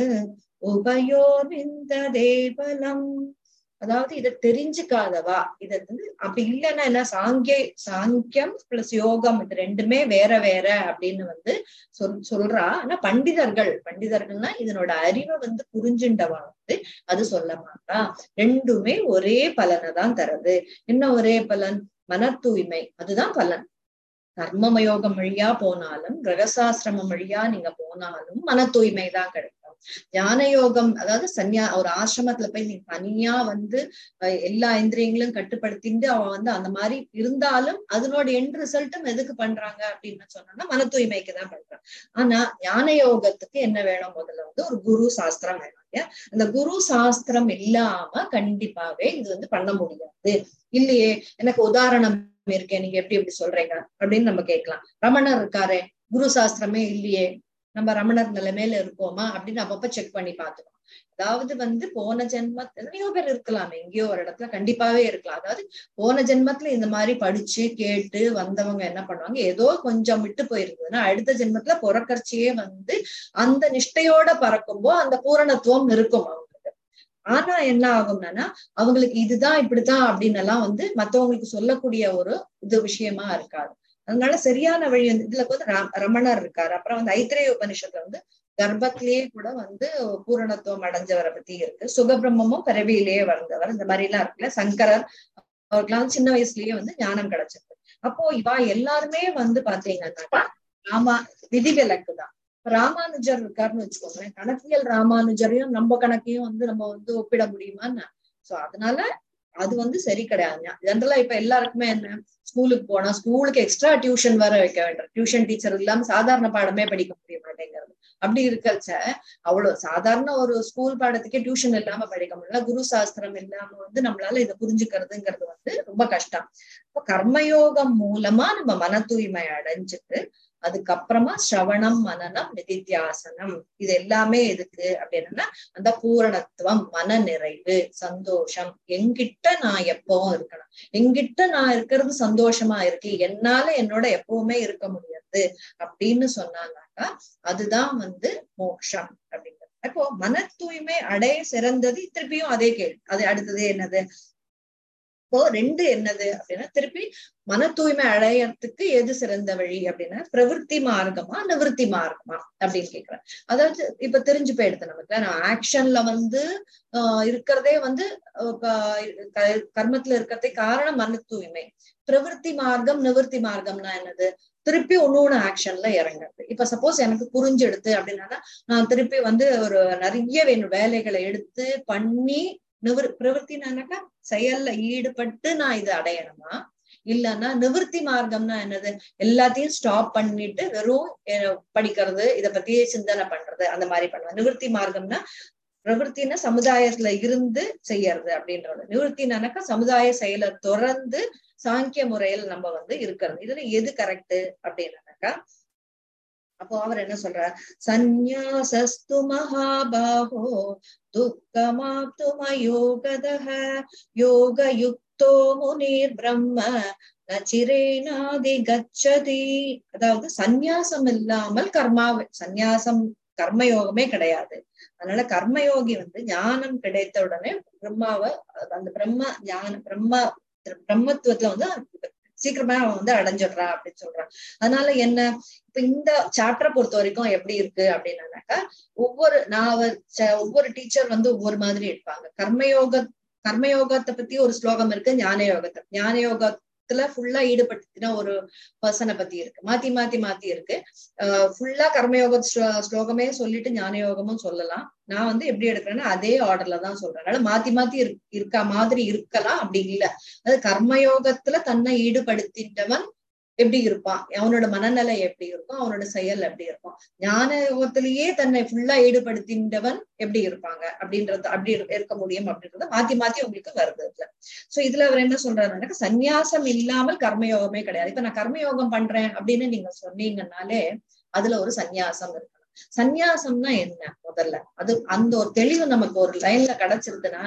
Speaker 1: உபயோர்விந்ததே பலம் அதாவது இதை தெரிஞ்சுக்காதவா இத வந்து அப்படி இல்லைன்னா என்ன சாங்கிய சாங்கியம் பிளஸ் யோகம் இது ரெண்டுமே வேற வேற அப்படின்னு வந்து சொல் சொல்றா ஆனா பண்டிதர்கள் பண்டிதர்கள்னா இதனோட அறிவை வந்து புரிஞ்சுண்டவா வந்து அது சொல்ல மாட்டா ரெண்டுமே ஒரே பலனை தான் தருது என்ன ஒரே பலன் மன தூய்மை அதுதான் பலன் கர்மமயோகம் வழியா போனாலும் கிரகசாசிரமம் வழியா நீங்க போனாலும் மன தூய்மை தான் கிடைக்கும் ஞான யோகம் அதாவது சன்னியா ஒரு ஆசிரமத்துல போய் நீ தனியா வந்து எல்லா இந்திரியங்களும் கட்டுப்படுத்திட்டு அவன் வந்து அந்த மாதிரி இருந்தாலும் அதனோட எண்ட் ரிசல்ட்டும் எதுக்கு பண்றாங்க அப்படின்னு சொன்னோம்னா மன தூய்மைக்கு தான் பண்றாங்க ஆனா ஞான யோகத்துக்கு என்ன வேணும் முதல்ல வந்து ஒரு குரு சாஸ்திரம் வேணும் இல்லையா அந்த குரு சாஸ்திரம் இல்லாம கண்டிப்பாவே இது வந்து பண்ண முடியாது இல்லையே எனக்கு உதாரணம் இருக்கேன் நீங்க எப்படி எப்படி சொல்றீங்க அப்படின்னு நம்ம கேட்கலாம் ரமணர் இருக்காரே குரு சாஸ்திரமே இல்லையே நம்ம ரமணர் நிலைமையில இருக்கோமா அப்படின்னு அப்பப்ப செக் பண்ணி பாத்துக்கணும் அதாவது வந்து போன ஜென்மத்துல எத்தனையோ பேர் இருக்கலாம் எங்கேயோ ஒரு இடத்துல கண்டிப்பாவே இருக்கலாம் அதாவது போன ஜென்மத்துல இந்த மாதிரி படிச்சு கேட்டு வந்தவங்க என்ன பண்ணுவாங்க ஏதோ கொஞ்சம் விட்டு போயிருந்ததுன்னா அடுத்த ஜென்மத்துல புறக்கர்ச்சியே வந்து அந்த நிஷ்டையோட பறக்கும்போ அந்த பூரணத்துவம் இருக்கும் அவங்களுக்கு ஆனா என்ன ஆகும்னா அவங்களுக்கு இதுதான் இப்படித்தான் அப்படின்னு எல்லாம் வந்து மத்தவங்களுக்கு சொல்லக்கூடிய ஒரு இது விஷயமா இருக்காது அதனால சரியான வழி வந்து இதுல வந்து ரமணர் இருக்காரு அப்புறம் வந்து ஐத்திரேய உபனிஷத்துல வந்து கர்ப்பத்திலேயே கூட வந்து பூரணத்துவம் அடைஞ்சவரை பத்தி இருக்கு சுகபிரம்மமும் பிறவியிலேயே வந்தவர் இந்த மாதிரி எல்லாம் இருக்குல்ல சங்கரர் அவருக்கெல்லாம் சின்ன வயசுலயே வந்து ஞானம் கிடைச்சிருக்கு அப்போ இவா எல்லாருமே வந்து பாத்தீங்கன்னா ராமா விதிவிலக்கு தான் ராமானுஜர் இருக்காருன்னு வச்சுக்கோங்களேன் கணக்கியல் ராமானுஜரையும் நம்ம கணக்கையும் வந்து நம்ம வந்து ஒப்பிட முடியுமான்னு சோ அதனால அது வந்து சரி கிடையாது ஜென்ரலா இப்ப எல்லாருக்குமே என்ன ஸ்கூலுக்கு போனா ஸ்கூலுக்கு எக்ஸ்ட்ரா டியூஷன் வர வைக்க வேண்டாம் டியூஷன் டீச்சர் இல்லாம சாதாரண பாடமே படிக்க முடிய மாட்டேங்கிறது அப்படி இருக்கச்ச அவ்வளவு சாதாரண ஒரு ஸ்கூல் பாடத்துக்கே டியூஷன் இல்லாம படிக்க முடியல குரு சாஸ்திரம் இல்லாம வந்து நம்மளால இதை புரிஞ்சுக்கிறதுங்கிறது வந்து ரொம்ப கஷ்டம் இப்ப கர்மயோகம் மூலமா நம்ம மன தூய்மை அடைஞ்சிட்டு அதுக்கப்புறமா ஸ்ரவணம் மனநம் நிதித்தியாசனம் இது எல்லாமே எதுக்கு அப்படின்னா அந்த பூரணத்துவம் மன நிறைவு சந்தோஷம் எங்கிட்ட நான் எப்பவும் இருக்கணும் எங்கிட்ட நான் இருக்கிறது சந்தோஷமா இருக்கு என்னால என்னோட எப்பவுமே இருக்க முடியாது அப்படின்னு சொன்னாங்கன்னாக்கா அதுதான் வந்து மோட்சம் அப்படிங்கிறது அப்போ மன தூய்மை அடைய சிறந்தது திருப்பியும் அதே கேள்வி அது அடுத்தது என்னது இப்போ ரெண்டு என்னது அப்படின்னா திருப்பி மன தூய்மை அடையறதுக்கு எது சிறந்த வழி அப்படின்னா பிரவருத்தி மார்க்கமா நிவர்த்தி மார்க்கமா அப்படின்னு கேக்குறேன் அதாவது இப்ப தெரிஞ்சு போயிடுது நமக்கு நான் ஆக்ஷன்ல வந்து ஆஹ் இருக்கிறதே வந்து கர்மத்துல இருக்கிறதே காரணம் மன தூய்மை பிரவருத்தி மார்க்கம் நிவர்த்தி மார்க்கம்னா என்னது திருப்பி ஒண்ணு ஒண்ணு ஆக்ஷன்ல இறங்குறது இப்ப சப்போஸ் எனக்கு புரிஞ்செடுத்து அப்படின்னா நான் திருப்பி வந்து ஒரு நிறைய வேணும் வேலைகளை எடுத்து பண்ணி நிவர் பிரவருத்தினாக்கா செயல்ல ஈடுபட்டு நான் இதை அடையணுமா இல்லைன்னா நிவர்த்தி மார்க்கம்னா என்னது எல்லாத்தையும் ஸ்டாப் பண்ணிட்டு வெறும் படிக்கிறது இத பத்தியே சிந்தனை பண்றது அந்த மாதிரி பண்ணுவேன் நிவர்த்தி மார்க்கம்னா பிரவருத்தினா சமுதாயத்துல இருந்து செய்யறது அப்படின்றது நிவர்த்தினாக்கா சமுதாய செயலை தொடர்ந்து சாங்கிய முறையில் நம்ம வந்து இருக்கிறது இதுல எது கரெக்ட் அப்படின்னாக்கா அப்போ அவர் என்ன சொல்றார் சந்நியாசஸ்து மகாபாஹோ துக்கமாப்துமயோகதः யோகயுக்தோ முனிர் பிரம்ம நச்சிரேனாதி கச்சதி அதாவது சந்நியாசம் இல்லாமல் கர்மா சந்நியாசம் கர்மயோகமே கிடையாது அதனால கர்மயோகி வந்து ஞானம் கிடைத்த உடனே பிரம்மாவை அந்த பிரம்ம ஞான பிரம்ம பிரம்மத்துவத்துல வந்து சீக்கிரமா அவன் வந்து அடைஞ்சிடுறான் அப்படின்னு சொல்றான் அதனால என்ன இப்ப இந்த சாப்டரை பொறுத்த வரைக்கும் எப்படி இருக்கு அப்படின்னாக்கா ஒவ்வொரு நான் ஒவ்வொரு டீச்சர் வந்து ஒவ்வொரு மாதிரி இருப்பாங்க கர்மயோக கர்மயோகத்தை பத்தி ஒரு ஸ்லோகம் இருக்கு ஞான யோகத்தை ஞான யோகத்துல ஃபுல்லா ஈடுபடுத்தின ஒரு பர்சனை பத்தி இருக்கு மாத்தி மாத்தி மாத்தி இருக்கு ஆஹ் ஃபுல்லா கர்மயோக ஸ்லோகமே சொல்லிட்டு ஞான யோகமும் சொல்லலாம் நான் வந்து எப்படி எடுக்கிறேன்னா அதே ஆர்டர்ல தான் சொல்றேன் அதனால மாத்தி மாத்தி இருக்க மாதிரி இருக்கலாம் அப்படி இல்ல அது கர்மயோகத்துல தன்னை ஈடுபடுத்திட்டவன் எப்படி இருப்பான் அவனோட மனநிலை எப்படி இருக்கும் அவனோட செயல் எப்படி இருக்கும் ஞான யோகத்திலேயே தன்னை ஃபுல்லா ஈடுபடுத்தின்றவன் எப்படி இருப்பாங்க அப்படின்றது அப்படி இருக்க முடியும் அப்படின்றத மாத்தி மாத்தி உங்களுக்கு வருது இதுல சோ இதுல அவர் என்ன சொல்றாருனாக்க சந்நியாசம் இல்லாமல் கர்மயோகமே கிடையாது இப்ப நான் கர்மயோகம் பண்றேன் அப்படின்னு நீங்க சொன்னீங்கன்னாலே அதுல ஒரு சந்நியாசம் இருக்கணும் சந்நியாசம்னா என்ன முதல்ல அது அந்த ஒரு தெளிவு நமக்கு ஒரு லைன்ல கிடைச்சிருதுன்னா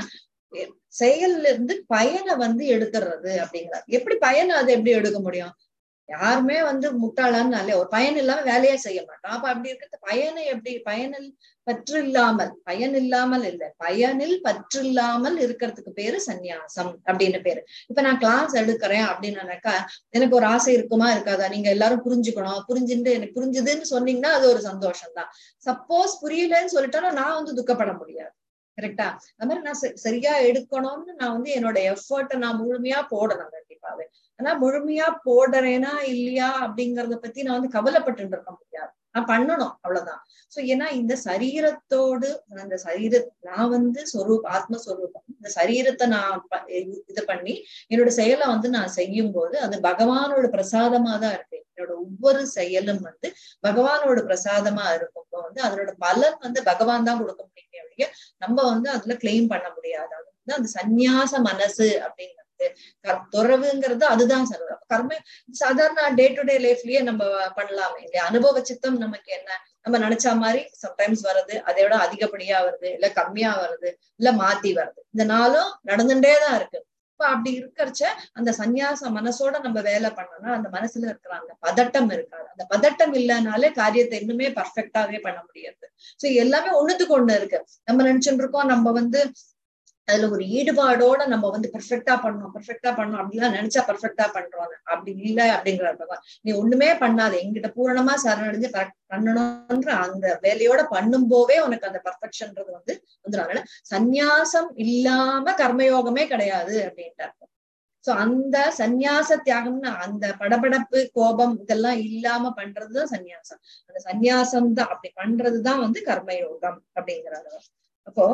Speaker 1: செயல்ல இருந்து பயனை வந்து எடுத்துடுறது அப்படிங்கிறார் எப்படி பயனை அதை எப்படி எடுக்க முடியும் யாருமே வந்து முட்டாளான்னாலே ஒரு பயன் இல்லாம வேலையே செய்ய மாட்டோம் அப்ப அப்படி இருக்கிறது பயனை எப்படி பயனில் பற்று இல்லாமல் பயன் இல்லாமல் இல்லை பயனில் பற்று இல்லாமல் இருக்கிறதுக்கு பேரு சந்நியாசம் அப்படின்னு பேரு இப்ப நான் கிளாஸ் எடுக்கிறேன் அப்படின்னாக்கா எனக்கு ஒரு ஆசை இருக்குமா இருக்காதா நீங்க எல்லாரும் புரிஞ்சுக்கணும் புரிஞ்சுட்டு எனக்கு புரிஞ்சுதுன்னு சொன்னீங்கன்னா அது ஒரு சந்தோஷம் தான் சப்போஸ் புரியலன்னு சொல்லிட்டா நான் வந்து துக்கப்பட முடியாது கரெக்டா அது மாதிரி நான் சரியா எடுக்கணும்னு நான் வந்து என்னோட எஃபர்ட்டை நான் முழுமையா போடணும் கண்டிப்பாவே ஆனா முழுமையா போடுறேனா இல்லையா அப்படிங்கறத பத்தி நான் வந்து கவலைப்பட்டு இருக்க முடியாது நான் பண்ணணும் அவ்வளவுதான் சோ ஏன்னா இந்த சரீரத்தோடு அந்த சரீர நான் வந்து சொரூப் ஆத்மஸ்வரூபம் இந்த சரீரத்தை நான் இது பண்ணி என்னோட செயலை வந்து நான் செய்யும் போது அது பகவானோட பிரசாதமா தான் இருக்கு என்னோட ஒவ்வொரு செயலும் வந்து பகவானோட பிரசாதமா இருக்கும்போ வந்து அதனோட பலன் வந்து பகவான் தான் கொடுக்க முடியும் ஒழிய நம்ம வந்து அதுல கிளைம் பண்ண முடியாது அது வந்து அந்த சந்நியாச மனசு அப்படிங்கிறது துறவுங்கிறது அதுதான் சொல்றது கர்ம சாதாரண டே டு டே லைஃப்லயே நம்ம பண்ணலாமே இல்லையா அனுபவ சித்தம் நமக்கு என்ன நம்ம நினைச்ச மாதிரி சம்டைம்ஸ் வருது அதை விட அதிகப்படியா வருது இல்ல கம்மியா வருது இல்ல மாத்தி வருது இந்த நாளும் நடந்துட்டே தான் இருக்கு இப்ப அப்படி இருக்கிறச்ச அந்த சந்நியாச மனசோட நம்ம வேலை பண்ணோம்னா அந்த மனசுல இருக்கிற அந்த பதட்டம் இருக்காது அந்த பதட்டம் இல்லைனாலே காரியத்தை இன்னுமே பர்ஃபெக்டாவே பண்ண முடியாது சோ எல்லாமே ஒண்ணுத்துக்கு ஒண்ணு இருக்கு நம்ம நினைச்சுட்டு இருக்கோம் நம்ம வந்து அதுல ஒரு ஈடுபாடோட நம்ம வந்து பெர்ஃபெக்டா பண்ணோம் பெர்ஃபெக்டா பண்ணோம் அப்படிலாம் நினைச்சா பெர்ஃபெக்டா பண்றோம் அப்படி இல்லை அப்படிங்கிற பகவான் நீ ஒண்ணுமே பண்ணாத எங்கிட்ட பூரணமா சரணடைஞ்சு பண்ணணும்ன்ற அந்த வேலையோட பண்ணும் போவே உனக்கு அந்த பர்ஃபெக்ஷன்ன்றது வந்து வந்துடும் அதனால சந்நியாசம் இல்லாம கர்மயோகமே கிடையாது அப்படின்ட்டார் சோ அந்த சந்நியாச தியாகம்னு அந்த படபடப்பு கோபம் இதெல்லாம் இல்லாம பண்றதுதான் சந்நியாசம் அந்த சந்நியாசம் தான் அப்படி பண்றதுதான் வந்து கர்மயோகம் அப்படிங்கிறாரு அப்போ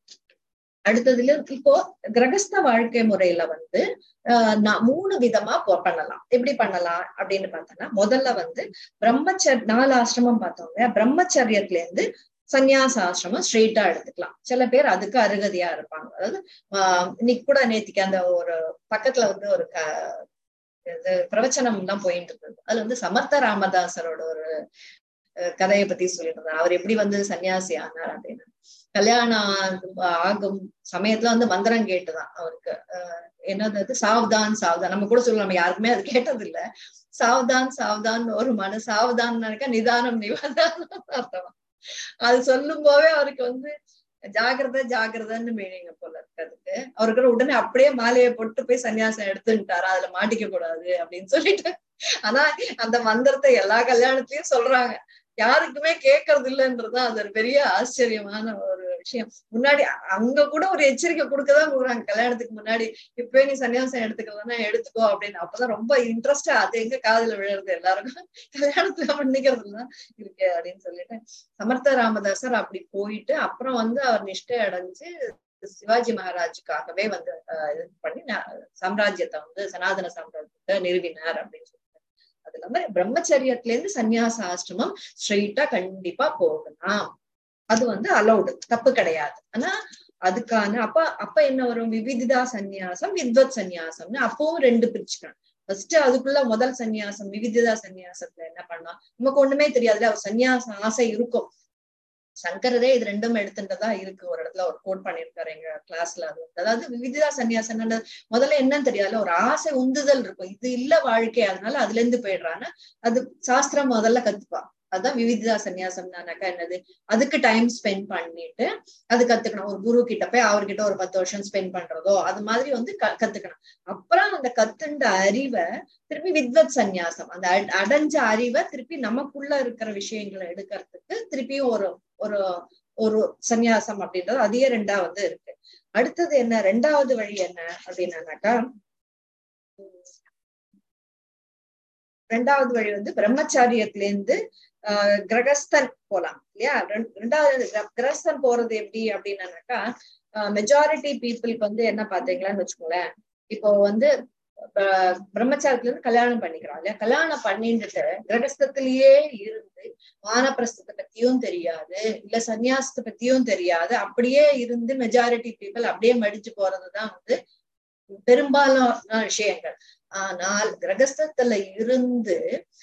Speaker 1: அடுத்ததுல இப்போ கிரகஸ்த வாழ்க்கை முறையில வந்து ஆஹ் மூணு விதமா பண்ணலாம் எப்படி பண்ணலாம் அப்படின்னு பார்த்தோம்னா முதல்ல வந்து பிரம்மச்சர் நாலு ஆசிரமம் பார்த்தோங்க பிரம்மச்சரியத்துல இருந்து சந்நியாச ஆசிரமம் ஸ்ட்ரெயிட்டா எடுத்துக்கலாம் சில பேர் அதுக்கு அருகதையா இருப்பாங்க அதாவது ஆஹ் இன்னைக்கு கூட நேத்திக்கு அந்த ஒரு பக்கத்துல வந்து ஒரு க இது பிரவச்சனம் தான் போயிட்டு இருந்தது அதுல வந்து சமர்த்த ராமதாசரோட ஒரு அஹ், கதையை பத்தி சொல்லிட்டு இருந்தார் அவர் எப்படி வந்து சன்னியாசி ஆனார் அப்படின்னு கல்யாணம் ஆகும் சமயத்துல வந்து மந்திரம் கேட்டுதான் அவருக்கு அஹ், என்னது அது சாவ்தான் சாவ்தான் நம்ம கூட சொல்லலாம் நம்ம யாருக்குமே அது கேட்டது இல்ல சாவ்தான் சாவ்தான் ஒரு மனு சாவதான் நினைக்க நிதானம் நிவாதானம் அர்த்தம் அது சொல்லும் போதே அவருக்கு வந்து ஜாகிரதை ஜாகிரதைன்னு மீனிங்க போல இருக்கிறதுக்கு அவருக்கு உடனே அப்படியே மாலையை போட்டு போய் சன்னியாசம் எடுத்துட்டாரு அதுல மாட்டிக்க கூடாது அப்படின்னு சொல்லிட்டு ஆனா அந்த மந்திரத்தை எல்லா கல்யாணத்திலயும் சொல்றாங்க யாருக்குமே கேட்கறது இல்லைன்றதுதான் அது ஒரு பெரிய ஆச்சரியமான ஒரு விஷயம் முன்னாடி அங்க கூட ஒரு எச்சரிக்கை கொடுக்கதான் கொடுக்குறாங்க கல்யாணத்துக்கு முன்னாடி இப்பவே நீ சன்னியாசம் எடுத்துக்கிறதுனா எடுத்துக்கோ அப்படின்னு அப்பதான் ரொம்ப இன்ட்ரெஸ்டா அது எங்க காதுல விழுறது எல்லாருக்கும் கல்யாணத்துல பண்ணிக்கிறதுலாம் இருக்கு அப்படின்னு சொல்லிட்டு சமர்த்த ராமதாசர் அப்படி போயிட்டு அப்புறம் வந்து அவர் நிஷ்டை அடைஞ்சு சிவாஜி மகாராஜுக்காகவே வந்து அஹ், இது பண்ணி ந- சாம்ராஜ்யத்தை வந்து சனாதன சாம்ராஜ்யத்தை நிறுவினார் அப்படின்னு சொல்லிட்டு அது இல்லாம பிரம்மச்சரியத்துல இருந்து சந்நியாச ஆசிரமம் ஸ்ட்ரெயிட்டா கண்டிப்பா போகலாம் அது வந்து அலௌடு தப்பு கிடையாது ஆனா அதுக்கான அப்ப அப்ப என்ன வரும் விவிதிதா சந்நியாசம் வித்வத் சந்நியாசம்னு அப்பவும் ரெண்டு பிரிச்சுக்கணும் ஃபர்ஸ்ட் அதுக்குள்ள முதல் சந்நியாசம் விவிதிதா சந்நியாசத்துல என்ன பண்ணலாம் நமக்கு ஒண்ணுமே தெரியாதுல ஒரு சந்நியாச ஆசை இருக்கும் சங்கரரே இது ரெண்டும் எடுத்துட்டதா இருக்கு ஒரு இடத்துல ஒரு கோட் பண்ணிருக்காரு எங்க கிளாஸ்ல அது வந்து. அதாவது விவிதிதா சன்னியாசம் முதல்ல என்னன்னு தெரியாது ஒரு ஆசை உந்துதல் இருக்கும் இது இல்ல வாழ்க்கை அதனால அதுல இருந்து போயிடுறான்னு அது சாஸ்திரம் முதல்ல கத்துப்பா அதான் விவிதிதா சன்னியாசம்னாக்கா என்னது அதுக்கு டைம் ஸ்பெண்ட் பண்ணிட்டு அது கத்துக்கணும் ஒரு குரு கிட்ட போய் அவர்கிட்ட ஒரு பத்து வருஷம் ஸ்பெண்ட் பண்றதோ அது மாதிரி வந்து க- கத்துக்கணும் அப்புறம் அந்த கத்துண்ட அறிவை திருப்பி வித்வத் சந்நியாசம் அந்த அட- அடைஞ்ச அறிவை திருப்பி நமக்குள்ள இருக்கிற விஷயங்களை எடுக்கிறதுக்கு திருப்பியும் ஒரு ஒரு ஒரு சந்நியாசம் அப்படின்றது அதையே ரெண்டா வந்து இருக்கு அடுத்தது என்ன ரெண்டாவது வழி என்ன அப்படின்னாக்கா உம், ரெண்டாவது வழி வந்து பிரம்மச்சாரியத்துல இருந்து ஆஹ் கிரகஸ்தன் போலாம் இல்லையா ரெண்- ரெண்டாவது கிர- கிரகஸ்தன் போறது எப்படி அப்படின்னாக்கா மெஜாரிட்டி பீப்புளுக்கு வந்து என்ன பாத்தீங்களான்னு வச்சுக்கோங்களேன் இப்போ வந்து ஆஹ் பிரம்மச்சாரத்துல இருந்து கல்யாணம் பண்ணிக்கிறான் இல்லையா கல்யாணம் பண்ணிட்டு கிரகஸ்தத்திலேயே இருந்து வானப்பிரஸ்தத்தை பத்தியும் தெரியாது இல்ல சந்நியாசத்தை பத்தியும் தெரியாது அப்படியே இருந்து மெஜாரிட்டி பீப்புள் அப்படியே மடிச்சு போறதுதான் வந்து பெரும்பாலான விஷயங்கள் ஆனால் கிரகஸ்தத்துல இருந்து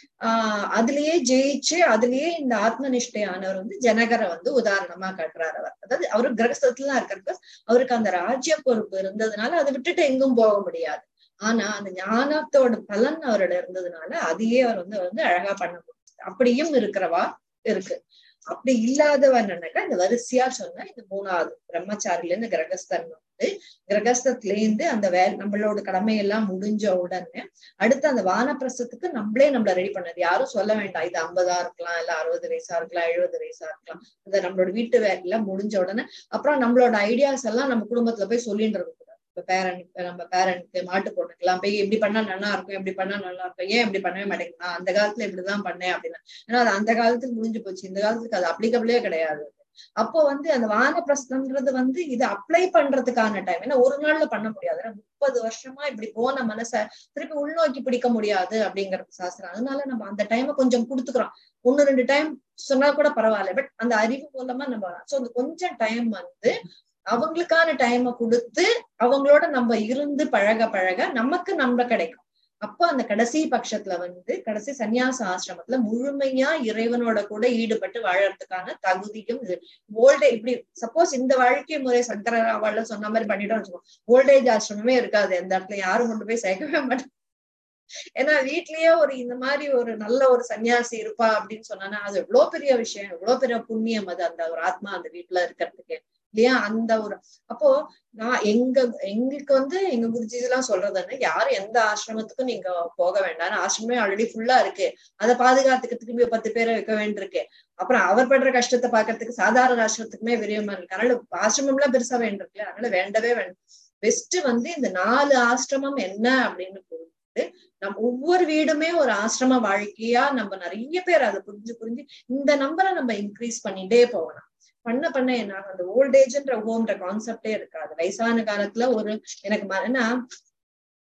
Speaker 1: ஆஹ் அதுலயே ஜெயிச்சு அதுலயே இந்த ஆத்ம நிஷ்டையானவர் வந்து ஜனகரை வந்து உதாரணமா காட்டுறாரு அவர் அதாவது அவரு கிரகஸ்தத்துல தான் இருக்காரு அவருக்கு அந்த ராஜ்ய பொறுப்பு இருந்ததுனால அதை விட்டுட்டு எங்கும் போக முடியாது ஆனா அந்த ஞானத்தோட பலன் அவரோட இருந்ததுனால அதையே அவர் வந்து வந்து அழகா பண்ண முடியும் அப்படியும் இருக்கிறவா இருக்கு அப்படி இல்லாதவன்னாக்கா இந்த வரிசையா சொன்னா இந்த மூணாவது பிரம்மச்சாரில இருந்து கிரகஸ்தன் வந்து கிரகஸ்தத்துல இருந்து அந்த வே நம்மளோட கடமையெல்லாம் முடிஞ்ச உடனே அடுத்து அந்த வானப்பிரசத்துக்கு நம்மளே நம்மள ரெடி பண்ணது யாரும் சொல்ல வேண்டாம் இது ஐம்பதா இருக்கலாம் இல்ல அறுபது வயசா இருக்கலாம் எழுபது வயசா இருக்கலாம் இந்த நம்மளோட வீட்டு வேலையெல்லாம் முடிஞ்ச உடனே அப்புறம் நம்மளோட ஐடியாஸ் எல்லாம் நம்ம குடும்பத்துல போய் சொல்லிட்டு இருக்க கூடாது இப்ப பேரண்ட் நம்ம பேரண்ட்க்கு மாட்டு பொண்ணுக்கெல்லாம் போய் இப்படி பண்ணா நல்லா இருக்கும் இப்படி பண்ணா நல்லா இருக்கும் ஏன் இப்படி பண்ணவே மாட்டேங்குது நான் அந்த காலத்துல இப்படிதான் பண்ணேன் அப்படின்னா ஏன்னா அது அந்த காலத்துக்கு முடிஞ்சு போச்சு இந்த காலத்துக்கு அது அப்ளிகபிளே கிடையாது அப்போ வந்து அந்த வானப்பிரஸ்தம்ன்றது வந்து இது அப்ளை பண்றதுக்கான டைம் ஏன்னா ஒரு நாள்ல பண்ண முடியாது ஏன்னா முப்பது வருஷமா இப்படி போன மனச திருப்பி உள்நோக்கி பிடிக்க முடியாது அப்படிங்கறது சாஸ்திரம் அதனால நம்ம அந்த டைமை கொஞ்சம் கொடுத்துக்கிறோம் ஒண்ணு ரெண்டு டைம் சொன்னா கூட பரவாயில்ல பட் அந்த அறிவு மூலமா நம்ம சோ அந்த கொஞ்சம் டைம் வந்து அவங்களுக்கான டைமை கொடுத்து அவங்களோட நம்ம இருந்து பழக பழக நமக்கு நம்ம கிடைக்கும் அப்போ அந்த கடைசி பட்சத்துல வந்து கடைசி சந்நியாச ஆசிரமத்துல முழுமையா இறைவனோட கூட ஈடுபட்டு வாழறதுக்கான தகுதியும் இது ஓல்டே இப்படி சப்போஸ் இந்த வாழ்க்கை முறை சங்கராவால சொன்ன மாதிரி பண்ணிட்டோம் வச்சுக்கோ ஓல்டேஜ் ஆசிரமமே இருக்காது எந்த இடத்துல யாரும் கொண்டு போய் சேர்க்கவே மாட்டோம் ஏன்னா வீட்லயே ஒரு இந்த மாதிரி ஒரு நல்ல ஒரு சன்னியாசி இருப்பா அப்படின்னு சொன்னா அது எவ்வளவு பெரிய விஷயம் எவ்வளவு பெரிய புண்ணியம் அது அந்த ஒரு ஆத்மா அந்த வீட்டுல இருக்கிறதுக்கு இல்லையா அந்த ஒரு அப்போ நான் எங்க எங்களுக்கு வந்து எங்க குருஜி எல்லாம் சொல்றதுன்னு யாரும் எந்த ஆசிரமத்துக்கும் நீங்க போக வேண்டாம் ஆசிரமே ஆல்ரெடி ஃபுல்லா இருக்கு அதை பாதுகாத்துக்கு திரும்பி பத்து பேரை வைக்க வேண்டியிருக்கு அப்புறம் அவர் படுற கஷ்டத்தை பாக்குறதுக்கு சாதாரண ஆசிரமத்துக்குமே விரியமா இருக்கு அதனால ஆசிரமம் எல்லாம் பெருசா வேண்டிருக்குல்ல அதனால வேண்டவே வேண்டாம் பெஸ்ட் வந்து இந்த நாலு ஆசிரமம் என்ன அப்படின்னு புரிஞ்சுட்டு நம்ம ஒவ்வொரு வீடுமே ஒரு ஆசிரம வாழ்க்கையா நம்ம நிறைய பேர் அதை புரிஞ்சு புரிஞ்சு இந்த நம்பரை நம்ம இன்க்ரீஸ் பண்ணிட்டே போகணும் பண்ண பண்ண என்ன அந்த ஓல்டேஜ்ன்ற ஹோம்ன்ற கான்செப்டே இருக்காது வயசான காலத்துல ஒரு எனக்கு ஏன்னா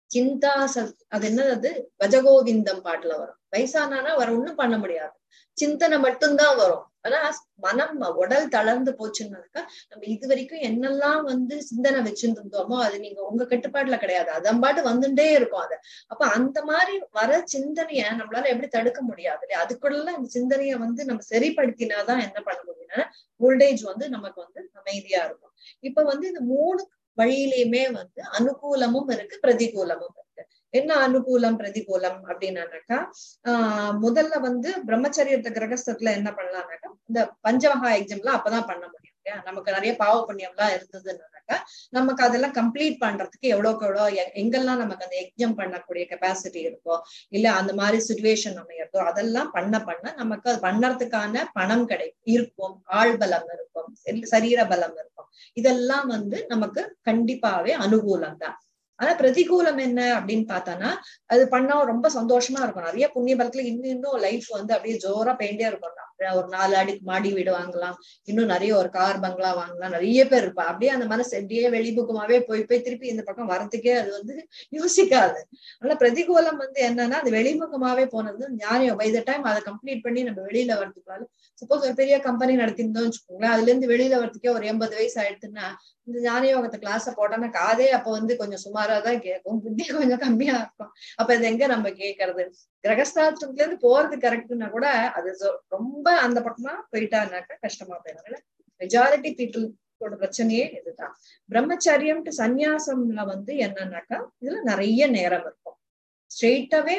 Speaker 1: சிந்தா சத் அது என்னது அது பஜகோவிந்தம் பாட்டுல வரும் வயசானானா வர ஒண்ணும் பண்ண முடியாது சிந்தனை மட்டும்தான் வரும் ஆனா மனம் உடல் தளர்ந்து போச்சுன்னாக்கா நம்ம இது வரைக்கும் என்னெல்லாம் வந்து சிந்தனை வச்சுட்டு இருந்தோமோ அது நீங்க உங்க கட்டுப்பாட்டுல கிடையாது அதம்பாட்டு வந்துட்டே இருக்கும் அது அப்ப அந்த மாதிரி வர சிந்தனைய நம்மளால எப்படி தடுக்க முடியாது இல்லையா அதுக்குள்ள அந்த சிந்தனைய வந்து நம்ம சரிப்படுத்தினாதான் என்ன பண்ண முடியும்னா ஓல்டேஜ் வந்து நமக்கு வந்து அமைதியா இருக்கும் இப்ப வந்து இந்த மூணு வழியிலயுமே வந்து அனுகூலமும் இருக்கு பிரதிகூலமும் இருக்கு என்ன அனுகூலம் பிரதிகூலம் அப்படின்னாக்கா ஆஹ் முதல்ல வந்து பிரம்மச்சரியத்தை கிரகஸ்தத்துல என்ன பண்ணலாம்னாக்கா இந்த பஞ்சமகா எக்ஸாம்லாம் அப்பதான் பண்ண முடியும் இல்லையா நமக்கு நிறைய பாவ புண்ணியம் எல்லாம் இருந்ததுன்னாக்கா நமக்கு அதெல்லாம் கம்ப்ளீட் பண்றதுக்கு எவ்வளவுக்கு எவ்வளோ எங்கெல்லாம் நமக்கு அந்த எக்ஸாம் பண்ணக்கூடிய கெப்பாசிட்டி இருக்கோ இல்ல அந்த மாதிரி சுச்சுவேஷன் அமையறதோ அதெல்லாம் பண்ண பண்ண நமக்கு அது பண்ணறதுக்கான பணம் கிடை இருக்கும் ஆள் பலம் இருக்கும் சரீர பலம் இருக்கும் இதெல்லாம் வந்து நமக்கு கண்டிப்பாவே அனுகூலம் தான் ஆனா பிரதிகூலம் என்ன அப்படின்னு பார்த்தானா அது பண்ணா ரொம்ப சந்தோஷமா இருக்கும் நிறைய புண்ணிய பலத்துல இன்னும் இன்னும் லைஃப் வந்து அப்படியே ஜோரா பெயிண்டே இருக்கும் ஒரு நாலு அடிக்கு மாடி வீடு வாங்கலாம் இன்னும் நிறைய ஒரு கார் பங்களா வாங்கலாம் நிறைய பேர் இருப்பா அப்படியே அந்த மனசு அப்படியே வெளிமுகமாவே போய் போய் திருப்பி இந்த பக்கம் வரத்துக்கே அது வந்து யோசிக்காது ஆனா பிரதிகூலம் வந்து என்னன்னா அது வெளிமுகமாவே போனது ஞானியம் பை த டைம் அதை கம்ப்ளீட் பண்ணி நம்ம வெளியில வரதுக்குள்ள சப்போஸ் ஒரு பெரிய கம்பெனி நடத்திருந்தோம் வச்சுக்கோங்களேன் அதுல இருந்து வெளியில வரதுக்கே ஒரு எண்பது வயசு ஆயிடுச்சுன்னா இந்த ஞான யோகத்தை கிளாஸ போட்டோம்னா காதே அப்ப வந்து கொஞ்சம் சுமாரா தான் கேட்கும் புத்தி கொஞ்சம் கம்மியா இருக்கும் அப்ப இது எங்க நம்ம கேட்கறது கிரகஸ்தாசிரமத்துல இருந்து போறது கரெக்ட்னா கூட அது ரொம்ப அந்த பக்கமா போயிட்டானாக்கா கஷ்டமா போயிடும் மெஜாரிட்டி பீப்புளோட பிரச்சனையே இதுதான் பிரம்மச்சரியம்ட்டு சந்நியாசம்ல வந்து என்னன்னாக்கா இதுல நிறைய நேரம் இருக்கும் ஸ்ட்ரெயிட்டாவே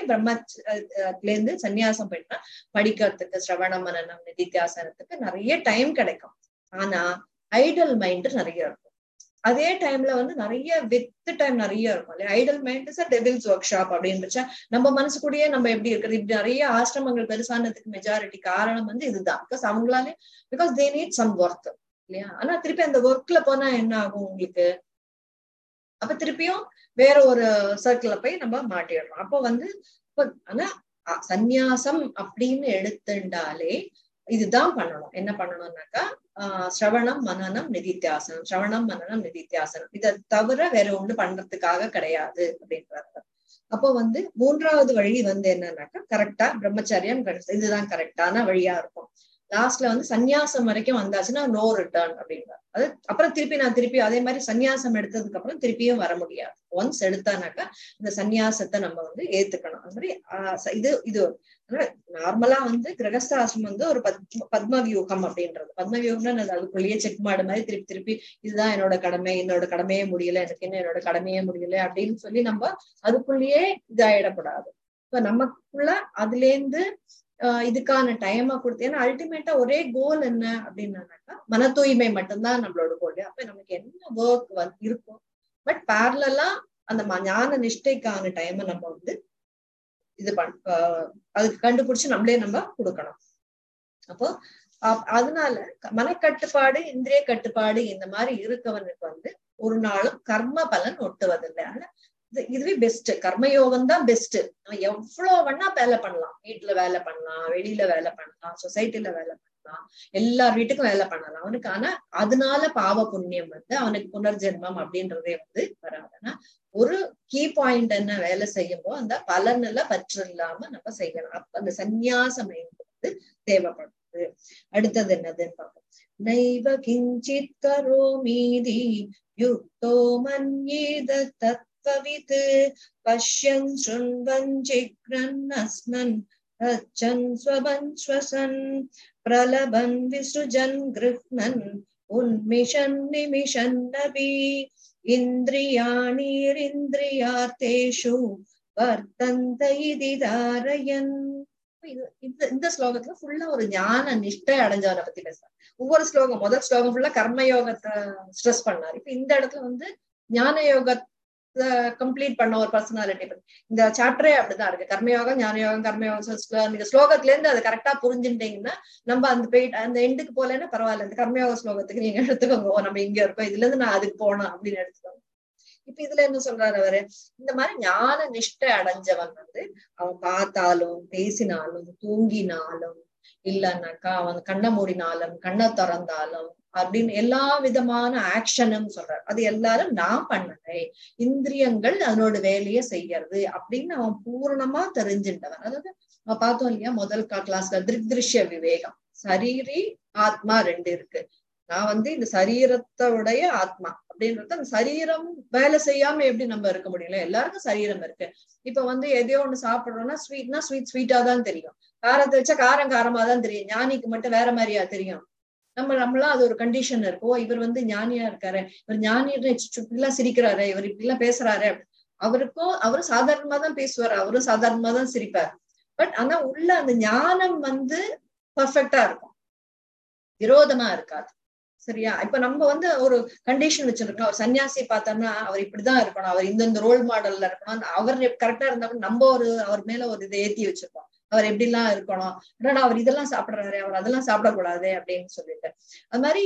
Speaker 1: பிரம்மல இருந்து சன்னியாசம் போயிட்டா படிக்கிறதுக்கு சிரவண மனநம் நிதித்தியாசனத்துக்கு நிறைய டைம் கிடைக்கும் ஆனா ஐடல் மைண்ட் நிறைய இருக்கும் அதே டைம்ல வந்து நிறைய வித் டைம் நிறைய இருக்கும் இல்லையா idle mind is devil's workshop அப்படின்னு நம்ம மனசு கூடயே நம்ம எப்படி இருக்கிறது இப்படி நிறைய ஆசிரமங்கள் பெருசானதுக்கு மெஜாரிட்டி காரணம் வந்து இதுதான் பிகாஸ் அவங்களாலே because they need some work இல்லையா ஆனா திருப்பி அந்த ஒர்க்ல போனா என்ன ஆகும் உங்களுக்கு அப்ப திருப்பியும் வேற ஒரு சர்க்கிள்ல போய் நம்ம மாட்டிடுறோம் அப்போ வந்து ஆனா சந்நியாசம் அப்படின்னு எடுத்துட்டாலே இதுதான் பண்ணணும் என்ன பண்ணணும்னாக்கா ஆஹ் சிரவணம் மனநம் நிதித்தியாசனம் சிரவணம் மனநம் நிதித்தியாசனம் இதை தவிர வேற ஒண்ணு பண்றதுக்காக கிடையாது அப்படின்றாங்க அப்போ வந்து மூன்றாவது வழி வந்து என்னன்னாக்கா கரெக்டா பிரம்மச்சரியம் இதுதான் கரெக்டான வழியா இருக்கும் லாஸ்ட்ல வந்து சந்நியாசம் வரைக்கும் வந்தாச்சுன்னா நோ ரிட்டர்ன் அப்படின்றார் அது அப்புறம் திருப்பி நான் திருப்பி அதே மாதிரி சந்நியாசம் எடுத்ததுக்கு அப்புறம் திருப்பியும் வர முடியாது ஒன்ஸ் எடுத்தானாக்கா இந்த சந்நியாசத்தை நம்ம வந்து ஏத்துக்கணும் அது மாதிரி ஆஹ் இது இது நார்மலா வந்து கிரகஸ்தாசிரம் வந்து ஒரு பத் பத்ம வியூகம் அப்படின்றது பத்ம வியூகம்னா அதுக்குள்ளேயே செக் மாடு மாதிரி திருப்பி திருப்பி இதுதான் என்னோட கடமை என்னோட கடமையே முடியல எனக்கு என்ன என்னோட கடமையே முடியல அப்படின்னு சொல்லி நம்ம அதுக்குள்ளேயே இதாயிடக்கூடாது இப்ப நமக்குள்ள அதுல இருந்து இதுக்கான டைமா கொடுத்து ஏன்னா அல்டிமேட்டா ஒரே கோல் என்ன அப்படின்னாக்கா மன தூய்மை மட்டும்தான் நம்மளோட கோல் அப்ப நமக்கு என்ன ஒர்க் வந்து இருக்கும் பட் பேரலா அந்த ஞான நிஷ்டைக்கான டைமை நம்ம வந்து இது பண் அதுக்கு கண்டுபிடிச்சு நம்மளே நம்ம கொடுக்கணும் அப்போ அதனால மனக்கட்டுப்பாடு இந்திரிய கட்டுப்பாடு இந்த மாதிரி இருக்கவனுக்கு வந்து ஒரு நாளும் கர்ம பலன் ஒட்டுவதில்லை ஆனா இதுவே பெஸ்ட் கர்மயோகம் தான் பெஸ்ட் நம்ம எவ்வளவு வேணா வேலை பண்ணலாம் வீட்டுல வேலை பண்ணலாம் வெளியில வேலை பண்ணலாம் சொசைட்டில வேலை பண்ணலாம் எல்லார் வீட்டுக்கும் வேலை பண்ணலாம் அவனுக்கு ஆனா அதனால பாவ புண்ணியம் வந்து அவனுக்கு புனர்ஜென்மம் அப்படின்றதே வந்து வராதுன்னா ஒரு கீ பாயிண்ட் என்ன வேலை செய்யும்போ அந்த பலன்ல பற்று இல்லாம நம்ம செய்யணும் அப்ப அந்த சந்நியாசம் வந்து தேவைப்படுது அடுத்தது என்னதுன்னு பார்ப்போம் நைவ கிஞ்சித் கரோமீதி யுக்தோ மன்யேத தத் तत्त्ववित् पश्यन् शृण्वन् जिघ्रन् अस्नन् रच्छन् स्वबन् श्वसन् प्रलभन् विसृजन् गृह्णन् उन्मिषन् निमिषन्नपि इन्द्रियाणीरिन्द्रियार्थेषु वर्तन्त इति धारयन् இந்த இந்த ஸ்லோகத்துல ஃபுல்லா ஒரு ஞான நிஷ்டை அடைஞ்சவனை பத்தி பேசுறாரு ஒவ்வொரு ஸ்லோகம் முதல் ஸ்லோகம் ஃபுல்லா கர்ம யோகத்தை ஸ்ட்ரெஸ் பண்ணாரு இப்ப இந்த இடத்துல வந்து ஞான யோக கம்ப்ளீட் பண்ண ஒரு பர்சனாலிட்டி இந்த சாப்டரே அப்படிதான் இருக்கு கர்மயோகம் ஞானயோகம் கர்மயோகம் நீங்க ஸ்லோகத்துல இருந்து அதை கரெக்டா புரிஞ்சுட்டீங்கன்னா நம்ம அந்த போயிட்டு அந்த எண்டுக்கு போலன்னா பரவாயில்ல இந்த கர்மயோக ஸ்லோகத்துக்கு நீங்க எடுத்துக்கோங்க ஓ நம்ம இங்க இருக்கோம் இதுல இருந்து நான் அதுக்கு போனோம் அப்படின்னு எடுத்துக்கோங்க இப்ப இதுல என்ன சொல்றாரு அவரு இந்த மாதிரி ஞான நிஷ்டை அடைஞ்சவன் வந்து அவன் பார்த்தாலும் பேசினாலும் தூங்கினாலும் இல்லைன்னாக்கா அவன் கண்ணை மூடினாலும் கண்ணை திறந்தாலும் அப்படின்னு எல்லா விதமான ஆக்ஷனும் சொல்றாரு அது எல்லாரும் நான் பண்ணலை இந்திரியங்கள் அதனோட வேலையை செய்யறது அப்படின்னு அவன் பூரணமா தெரிஞ்சுட்டவன் அதாவது நம்ம பார்த்தோம் இல்லையா முதல் கிளாஸ்ல திருஷ்ய விவேகம் சரீரி ஆத்மா ரெண்டு இருக்கு நான் வந்து இந்த சரீரத்தோடைய ஆத்மா அப்படின்றது அந்த சரீரம் வேலை செய்யாம எப்படி நம்ம இருக்க முடியல எல்லாருக்கும் சரீரம் இருக்கு இப்ப வந்து எதையோ ஒண்ணு சாப்பிடுறோம்னா ஸ்வீட்னா ஸ்வீட் ஸ்வீட்டா தான் தெரியும் காரத்தை வச்சா காரம் காரமா தான் தெரியும் ஞானிக்கு மட்டும் வேற மாதிரியா தெரியும் நம்ம நம்மளாம் அது ஒரு கண்டிஷன் இருக்கோ இவர் வந்து ஞானியா இருக்காரு இவர் ஞானி இப்படிலாம் சிரிக்கிறாரு இவர் இப்படி எல்லாம் பேசுறாரு அவருக்கும் அவரும் சாதாரணமா தான் பேசுவாரு அவரும் சாதாரணமா தான் சிரிப்பார் பட் ஆனா உள்ள அந்த ஞானம் வந்து பர்ஃபெக்டா இருக்கும் விரோதமா இருக்காது சரியா இப்ப நம்ம வந்து ஒரு கண்டிஷன் வச்சிருக்கோம் அவர் சன்னியாசி பார்த்தோம்னா அவர் இப்படிதான் இருக்கணும் அவர் இந்தந்த ரோல் மாடல்ல இருக்கணும் அவர் கரெக்டா இருந்தாலும் நம்ம ஒரு அவர் மேல ஒரு இதை ஏத்தி வச்சிருக்கோம் அவர் எப்படி எல்லாம் இருக்கணும் என்னடா அவர் இதெல்லாம் சாப்பிடுறாரு அவர் அதெல்லாம் சாப்பிடக்கூடாது அப்படின்னு சொல்லிட்டு அது மாதிரி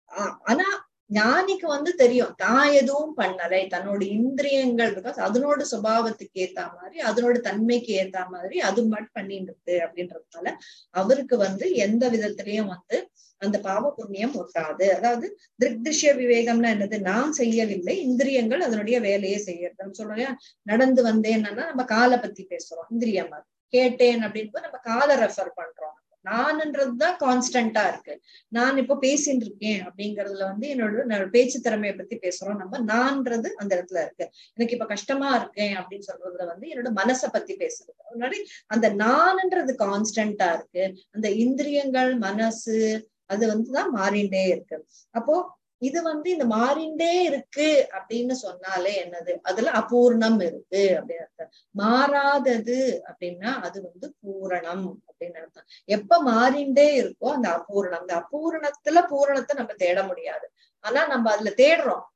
Speaker 1: ஆனா ஞானிக்கு வந்து தெரியும் தான் எதுவும் பண்ணலை தன்னோட இந்திரியங்கள் பிகாஸ் அதனோட சுபாவத்துக்கு ஏத்த மாதிரி அதனோட தன்மைக்கு ஏத்த மாதிரி அது மட்டும் பண்ணிட்டு இருக்கு அப்படின்றதுனால அவருக்கு வந்து எந்த விதத்திலயும் வந்து அந்த பாவ புண்ணியம் ஒட்டாது அதாவது திருஷ்ய விவேகம்னா என்னது நான் செய்யவில்லை இந்திரியங்கள் அதனுடைய வேலையை செய்யறது நம்ம சொல்றோம் நடந்து வந்தேன்னா நம்ம காலை பத்தி பேசுறோம் இந்திரியம் கேட்டேன் அப்படின்னு நம்ம காலை ரெஃபர் பண்றோம் நான்ன்றதுதான் கான்ஸ்டன்டா இருக்கு நான் இப்போ பேசிட்டு இருக்கேன் அப்படிங்கறதுல வந்து என்னோட பேச்சு திறமையை பத்தி பேசுறோம் நம்ம நான்றது அந்த இடத்துல இருக்கு எனக்கு இப்ப கஷ்டமா இருக்கேன் அப்படின்னு சொல்றதுல வந்து என்னோட மனசை பத்தி பேசுறது முன்னாடி அந்த நான்ன்றது கான்ஸ்டன்டா இருக்கு அந்த இந்திரியங்கள் மனசு அது வந்துதான் மாறிண்டே இருக்கு அப்போ இது வந்து இந்த மாறிண்டே இருக்கு அப்படின்னு சொன்னாலே என்னது அதுல அபூர்ணம் இருக்கு அப்படின்னு அர்த்தம் மாறாதது அப்படின்னா அது வந்து பூரணம் அப்படின்னு அர்த்தம் எப்ப மாறிண்டே இருக்கோ அந்த அபூரணம் அந்த அபூரணத்துல பூரணத்தை நம்ம தேட முடியாது ஆனா நம்ம அதுல தேடுறோம்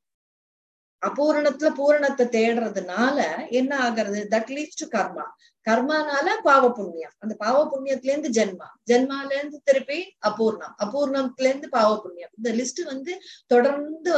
Speaker 1: அபூரணத்துல பூரணத்தை தேடுறதுனால என்ன ஆகுறது தட் லீட்ஸ் டு கர்மா கர்மானால பாவ புண்ணியம் அந்த பாவ புண்ணியத்துல இருந்து ஜென்மா ஜென்மால இருந்து திருப்பி அபூர்ணம் அபூர்ணத்துல இருந்து பாவ புண்ணியம் இந்த லிஸ்ட் வந்து தொடர்ந்து